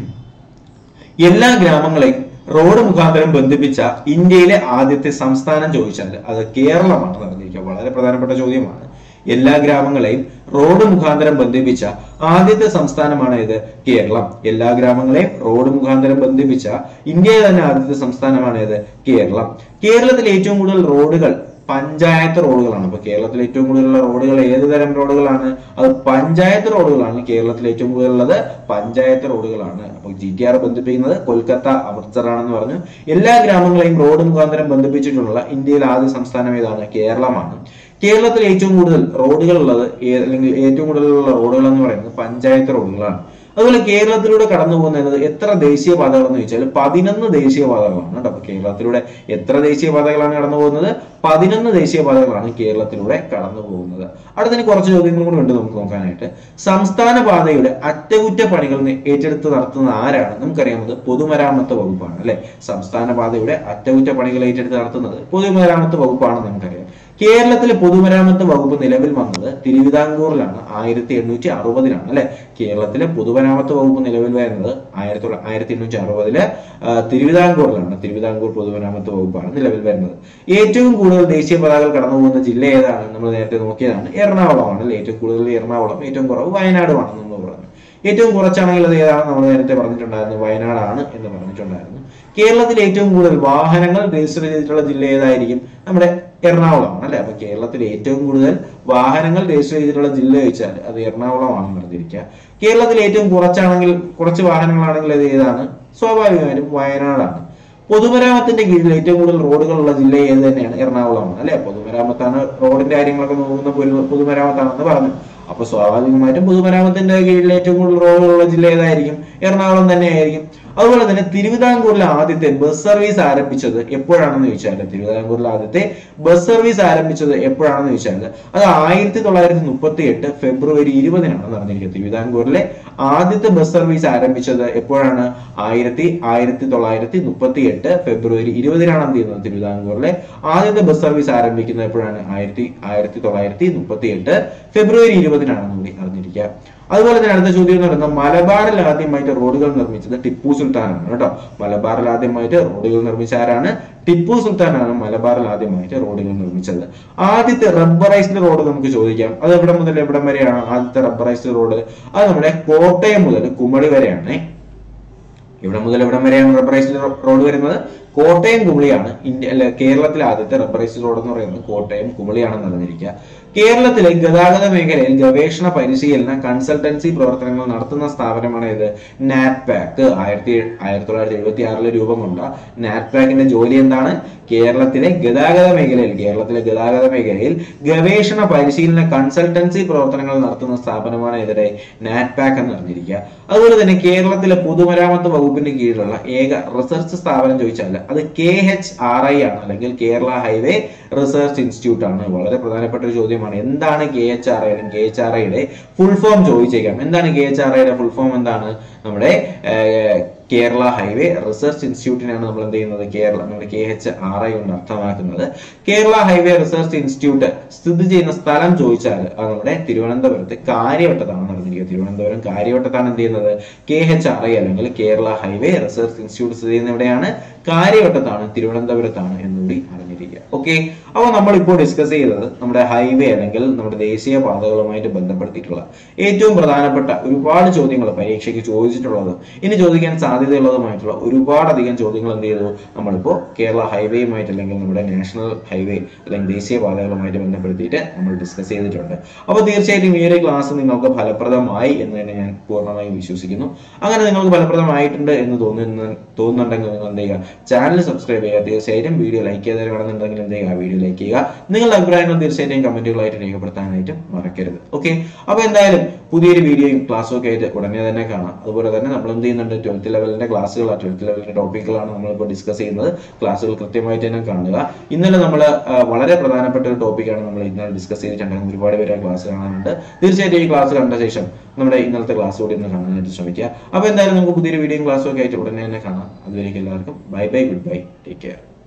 എല്ലാ ഗ്രാമങ്ങളെയും റോഡ് മുഖാന്തരം ബന്ധിപ്പിച്ച ഇന്ത്യയിലെ ആദ്യത്തെ സംസ്ഥാനം ചോദിച്ചാൽ അത് കേരളമാണ് അറിഞ്ഞിരിക്കുക വളരെ പ്രധാനപ്പെട്ട ചോദ്യമാണ് എല്ലാ ഗ്രാമങ്ങളെയും റോഡ് മുഖാന്തരം ബന്ധിപ്പിച്ച ആദ്യത്തെ സംസ്ഥാനമാണ് ഇത് കേരളം എല്ലാ ഗ്രാമങ്ങളെയും റോഡ് മുഖാന്തരം ബന്ധിപ്പിച്ച ഇന്ത്യയിലെ തന്നെ ആദ്യത്തെ സംസ്ഥാനമാണ് ഇത് കേരളം കേരളത്തിൽ ഏറ്റവും കൂടുതൽ റോഡുകൾ പഞ്ചായത്ത് റോഡുകളാണ് അപ്പൊ കേരളത്തിൽ ഏറ്റവും കൂടുതലുള്ള റോഡുകൾ ഏത് തരം റോഡുകളാണ് അത് പഞ്ചായത്ത് റോഡുകളാണ് കേരളത്തിൽ ഏറ്റവും കൂടുതലുള്ളത് പഞ്ചായത്ത് റോഡുകളാണ് അപ്പൊ ജി ടി ആർ ബന്ധിപ്പിക്കുന്നത് കൊൽക്കത്ത അമൃത്സർ ആണെന്ന് പറഞ്ഞു എല്ലാ ഗ്രാമങ്ങളെയും റോഡ് മുഖാന്തരം ബന്ധിപ്പിച്ചിട്ടുള്ള ഇന്ത്യയിലെ ആദ്യ സംസ്ഥാനം ഏതാണ് കേരളമാണ് കേരളത്തിൽ ഏറ്റവും കൂടുതൽ റോഡുകൾ ഉള്ളത് ഏ- അല്ലെങ്കിൽ ഏറ്റവും കൂടുതലുള്ള റോഡുകൾ എന്ന് പറയുന്നത് പഞ്ചായത്ത് റോഡുകളാണ് അതുപോലെ കേരളത്തിലൂടെ കടന്നു പോകുന്നത് എത്ര ദേശീയപാതകൾ എന്ന് ചോദിച്ചാൽ പതിനൊന്ന് ദേശീയപാതകളാണ് കേട്ടോ അപ്പൊ കേരളത്തിലൂടെ എത്ര ദേശീയപാതകളാണ് കടന്നു പോകുന്നത് പതിനൊന്ന് ദേശീയപാതകളാണ് കേരളത്തിലൂടെ കടന്നു പോകുന്നത് അടുത്തതിന് കുറച്ച് ചോദ്യങ്ങൾ കൂടി ഉണ്ട് നമുക്ക് നോക്കാനായിട്ട് സംസ്ഥാന പാതയുടെ അറ്റകുറ്റപ്പണികൾ നി- ഏറ്റെടുത്ത് നടത്തുന്ന ആരാണ് നമുക്കറിയാവുന്നത് പൊതുമരാമത്ത് വകുപ്പാണ് അല്ലെ സംസ്ഥാന പാതയുടെ അറ്റകുറ്റപ്പണികൾ ഏറ്റെടുത്ത് നടത്തുന്നത് പൊതുമരാമത്ത് വകുപ്പാണ് നമുക്കറിയാം കേരളത്തിലെ പൊതുമരാമത്ത് വകുപ്പ് നിലവിൽ വന്നത് തിരുവിതാംകൂറിലാണ് ആയിരത്തി എണ്ണൂറ്റി അറുപതിലാണ് അല്ലെ കേരളത്തിലെ പൊതുമരാമത്ത് വകുപ്പ് നിലവിൽ വരുന്നത് ആയിരത്തി തൊള്ള- ആയിരത്തി എണ്ണൂറ്റി അറുപതില് ആ, തിരുവിതാംകൂറിലാണ് തിരുവിതാംകൂർ പൊതുമരാമത്ത് വകുപ്പാണ് നിലവിൽ വരുന്നത് ഏറ്റവും കൂടുതൽ ദേശീയ പതാകകൾ കടന്നു പോകുന്ന ജില്ല ഏതാണ് നമ്മൾ നേരത്തെ നോക്കിയതാണ് എറണാകുളമാണ് അല്ലെ ഏറ്റവും കൂടുതൽ എറണാകുളം ഏറ്റവും കുറവ് വയനാടുമാണ് നമ്മൾ പറഞ്ഞു ഏറ്റവും കുറച്ചാണെങ്കിൽ അത് ഏതാണ് നമ്മൾ നേരത്തെ പറഞ്ഞിട്ടുണ്ടായിരുന്നു വയനാടാണ് എന്ന് പറഞ്ഞിട്ടുണ്ടായിരുന്നു കേരളത്തിൽ ഏറ്റവും കൂടുതൽ വാഹനങ്ങൾ രജിസ്റ്റർ ചെയ്തിട്ടുള്ള ജില്ല ഏതായിരിക്കും നമ്മുടെ എറണാകുളമാണ് അല്ലെ അപ്പൊ കേരളത്തിൽ ഏറ്റവും കൂടുതൽ വാഹനങ്ങൾ രജിസ്റ്റർ ചെയ്തിട്ടുള്ള ജില്ല ചോദിച്ചാൽ അത് എറണാകുളമാണെന്ന് പറഞ്ഞിരിക്കുക കേരളത്തിൽ ഏറ്റവും കുറച്ചാണെങ്കിൽ കുറച്ച് വാഹനങ്ങളാണെങ്കിൽ അത് ഏതാണ് സ്വാഭാവികമായും വയനാടാണ് പൊതുമരാമത്തിന്റെ കീഴിൽ ഏറ്റവും കൂടുതൽ റോഡുകളുള്ള ജില്ല ഏത് തന്നെയാണ് എറണാകുളമാണ് അല്ലെ പൊതുമരാമത്താണ് റോഡിന്റെ കാര്യങ്ങളൊക്കെ നോക്കുന്ന പൊതു- പൊതുമരാമത്താണെന്ന് പറഞ്ഞു അപ്പൊ സ്വാഭാവികമായിട്ടും പൊതുമരാമത്തിന്റെ കീഴിൽ ഏറ്റവും കൂടുതൽ റോഡുകളുള്ള ജില്ല ഏതായിരിക്കും എറണാകുളം തന്നെയായിരിക്കും അതുപോലെ തന്നെ തിരുവിതാംകൂറിലെ ആദ്യത്തെ ബസ് സർവീസ് ആരംഭിച്ചത് എപ്പോഴാണെന്ന് ചോദിച്ചാൽ തിരുവിതാംകൂറിലെ ആദ്യത്തെ ബസ് സർവീസ് ആരംഭിച്ചത് എപ്പോഴാണെന്ന് ചോദിച്ചാൽ അത് ആയിരത്തി തൊള്ളായിരത്തി മുപ്പത്തി എട്ട് ഫെബ്രുവരി ഇരുപതിനാണ് നടന്നിരിക്കുന്നത് തിരുവിതാംകൂറിലെ ആദ്യത്തെ ബസ് സർവീസ് ആരംഭിച്ചത് എപ്പോഴാണ് ആയിരത്തി ആയിരത്തി തൊള്ളായിരത്തി മുപ്പത്തി എട്ട് ഫെബ്രുവരി ഇരുപതിനാണ് എന്ത് ചെയ്യുന്നത് തിരുവിതാംകൂറിലെ ആദ്യത്തെ ബസ് സർവീസ് ആരംഭിക്കുന്നത് എപ്പോഴാണ് ആയിരത്തി ആയിരത്തി തൊള്ളായിരത്തി മുപ്പത്തി എട്ട് ഫെബ്രുവരി ഇരുപതിനാണെന്ന് കൂടി അറിഞ്ഞിരിക്കുക അതുപോലെ തന്നെ അടുത്ത ചോദ്യം എന്ന് പറയുന്നത് മലബാറിൽ ആദ്യമായിട്ട് റോഡുകൾ നിർമ്മിച്ചത് ടിപ്പു സുൽത്താനാണ് കേട്ടോ മലബാറിൽ ആദ്യമായിട്ട് റോഡുകൾ നിർമ്മിച്ച ആരാണ് ടിപ്പു സുൽത്താനാണ് മലബാറിൽ ആദ്യമായിട്ട് റോഡുകൾ നിർമ്മിച്ചത് ആദ്യത്തെ റബ്ബറൈസ്ഡ് റോഡ് നമുക്ക് ചോദിക്കാം അത് എവിടെ മുതൽ എവിടം വരെയാണ് ആദ്യത്തെ റബ്ബറൈസ്ഡ് റോഡ് അത് നമ്മുടെ കോട്ടയം മുതൽ കുമളി വരെയാണ് ഇവിടെ മുതൽ എവിടം വരെയാണ് റബ്ബറൈസ്ഡ് റോഡ് വരുന്നത് കോട്ടയം കുമളിയാണ് ഇന്ത്യ അല്ല കേരളത്തിലെ ആദ്യത്തെ റബ്ബറൈസ്ഡ് റോഡ് എന്ന് പറയുന്നത് കോട്ടയം കുമളിയാണെന്ന് അറിഞ്ഞിരിക്കുക കേരളത്തിലെ ഗതാഗത മേഖലയിൽ ഗവേഷണ പരിശീലന കൺസൾട്ടൻസി പ്രവർത്തനങ്ങൾ നടത്തുന്ന സ്ഥാപനമാണ് ഇത് നാറ്റ്പാക്ക് ആയിരത്തി ആയിരത്തി തൊള്ളായിരത്തി എഴുപത്തി ആറിൽ രൂപം കൊണ്ട നാറ്റ്പാക്കിന്റെ ജോലി എന്താണ് കേരളത്തിലെ ഗതാഗത മേഖലയിൽ കേരളത്തിലെ ഗതാഗത മേഖലയിൽ ഗവേഷണ പരിശീലന കൺസൾട്ടൻസി പ്രവർത്തനങ്ങൾ നടത്തുന്ന സ്ഥാപനമാണ് ഇതിടെ നാറ്റ്പാക്ക് എന്ന് അറിഞ്ഞിരിക്കുക അതുപോലെ തന്നെ കേരളത്തിലെ പൊതുമരാമത്ത് വകുപ്പിന്റെ കീഴിലുള്ള ഏക റിസർച്ച് സ്ഥാപനം ചോദിച്ചാൽ അത് കെ എച്ച് ആർ ഐ ആണ് അല്ലെങ്കിൽ കേരള ഹൈവേ റിസർച്ച് ഇൻസ്റ്റിറ്റ്യൂട്ട് ആണ് വളരെ പ്രധാനപ്പെട്ട ഒരു ചോദ്യമാണ് എന്താണ് കെ എച്ച് ആർ ഐ അല്ലെങ്കിൽ കെ എച്ച് ആർ ഐയുടെ ഫുൾ ഫോം ചോദിച്ചേക്കാം എന്താണ് കെ എച്ച് ആർ ഐയുടെ ഫുൾ ഫോം എന്താണ് നമ്മുടെ ഏർ, കേരള ഹൈവേ റിസർച്ച് ഇൻസ്റ്റിറ്റ്യൂട്ടിനാണ് നമ്മൾ എന്ത് ചെയ്യുന്നത് കേരള നമ്മുടെ കെ എച്ച് ആർ ഐ കൊണ്ട് അർത്ഥമാക്കുന്നത് കേരള ഹൈവേ റിസർച്ച് ഇൻസ്റ്റിറ്റ്യൂട്ട് സ്ഥിതി ചെയ്യുന്ന സ്ഥലം ചോദിച്ചാൽ അത് നമ്മുടെ തിരുവനന്തപുരത്ത് കാര്യവട്ടത്താണ് നടന്നിരിക്കുന്നത് തിരുവനന്തപുരം കാര്യവട്ടത്താണ് എന്ത് ചെയ്യുന്നത് കെ എച്ച് ആർ ഐ അല്ലെങ്കിൽ കേരള ഹൈവേ റിസർച്ച് ഇൻസ്റ്റിറ്റ്യൂട്ട് സ്ഥിതി ചെയ്യുന്ന എവിടെയാണ് കാര്യവട്ടത്താണ് തിരുവനന്തപുരത്താണ് എന്നുകൂടി അറിഞ്ഞിരിക്കുക ഓക്കെ അപ്പോൾ നമ്മൾ ഇപ്പോൾ ഡിസ്കസ് ചെയ്തത് നമ്മുടെ ഹൈവേ അല്ലെങ്കിൽ നമ്മുടെ ദേശീയ പാതകളുമായിട്ട് ബന്ധപ്പെടുത്തിയിട്ടുള്ള ഏറ്റവും പ്രധാനപ്പെട്ട ഒരുപാട് ചോദ്യങ്ങൾ പരീക്ഷയ്ക്ക് ചോദിച്ചിട്ടുള്ളത് ഇനി ചോദിക്കാൻ സാധ്യതയുള്ളതുമായിട്ടുള്ള ഒരുപാടധികം ചോദ്യങ്ങൾ എന്ത് ചെയ്തു നമ്മളിപ്പോൾ കേരള ഹൈവേയുമായിട്ട് അല്ലെങ്കിൽ നമ്മുടെ നാഷണൽ ഹൈവേ അല്ലെങ്കിൽ ദേശീയ പാതകളുമായിട്ട് ബന്ധപ്പെടുത്തിയിട്ട് നമ്മൾ ഡിസ്കസ് ചെയ്തിട്ടുണ്ട് അപ്പോൾ തീർച്ചയായിട്ടും ഈ ഒരു ക്ലാസ് നിങ്ങൾക്ക് ഫലപ്രദമായി എന്ന് തന്നെ ഞാൻ പൂർണ്ണമായും വിശ്വസിക്കുന്നു അങ്ങനെ നിങ്ങൾക്ക് ഫലപ്രദമായിട്ടുണ്ട് എന്ന് തോന്നുന്ന തോന്നുന്നുണ്ടെങ്കിൽ നിങ്ങൾ എന്ത് ചെയ്യുക ചാനൽ സബ്സ്ക്രൈബ് ചെയ്യുക തീർച്ചയായിട്ടും വീഡിയോ ലൈക്ക് ചെയ്ത് തരുവാണെന്നുണ്ടെങ്കിൽ എന്ത് ചെയ്യുക വീഡിയോ ലൈക്ക് ചെയ്യുക നിങ്ങളുടെ അഭിപ്രായങ്ങൾ തീർച്ചയായിട്ടും കമന്റുകളായിട്ട് രേഖപ്പെടുത്താനായിട്ടും മറക്കരുത് ഓക്കെ അപ്പോൾ എന്തായാലും പുതിയൊരു വീഡിയോയും ക്ലാസ്സും ഒക്കെ ആയിട്ട് ഉടനെ തന്നെ കാണാം അതുപോലെ തന്നെ നമ്മൾ എന്ത് ചെയ്യുന്നുണ്ട് ട്വൽത്ത് ലെവലിന്റെ ക്ലാസ്സുകൾ ട്വൽത്ത് ലെവലിന്റെ ടോപ്പിക്കുകളാണ് നമ്മളിപ്പോൾ ഡിസ്കസ് ചെയ്യുന്നത് ക്ലാസ്സുകൾ കൃത്യമായിട്ട് തന്നെ കാണുക ഇന്നലെ നമ്മൾ വളരെ പ്രധാനപ്പെട്ട ഒരു ടോപ്പിക്കാണ് നമ്മൾ ഇന്നലെ ഡിസ്കസ് ചെയ്തിട്ടുണ്ടായിരുന്നത് ഒരുപാട് പേര് ആ ക്ലാസ് കാണാനുണ്ട് തീർച്ചയായിട്ടും ഈ ക്ലാസ് കണ്ട ശേഷം നമ്മുടെ ഇന്നലത്തെ ക്ലാസ് കൂടി ഒന്ന് കാണാനായിട്ട് ശ്രമിക്കുക അപ്പോൾ എന്തായാലും നമുക്ക് പുതിയൊരു വീഡിയോയും ക്ലാസ്സും ഒക്കെ ആയിട്ട് ഉടനെ തന്നെ കാണാം അതുവരേക്കും എല്ലാവർക്കും bye bye good bye take care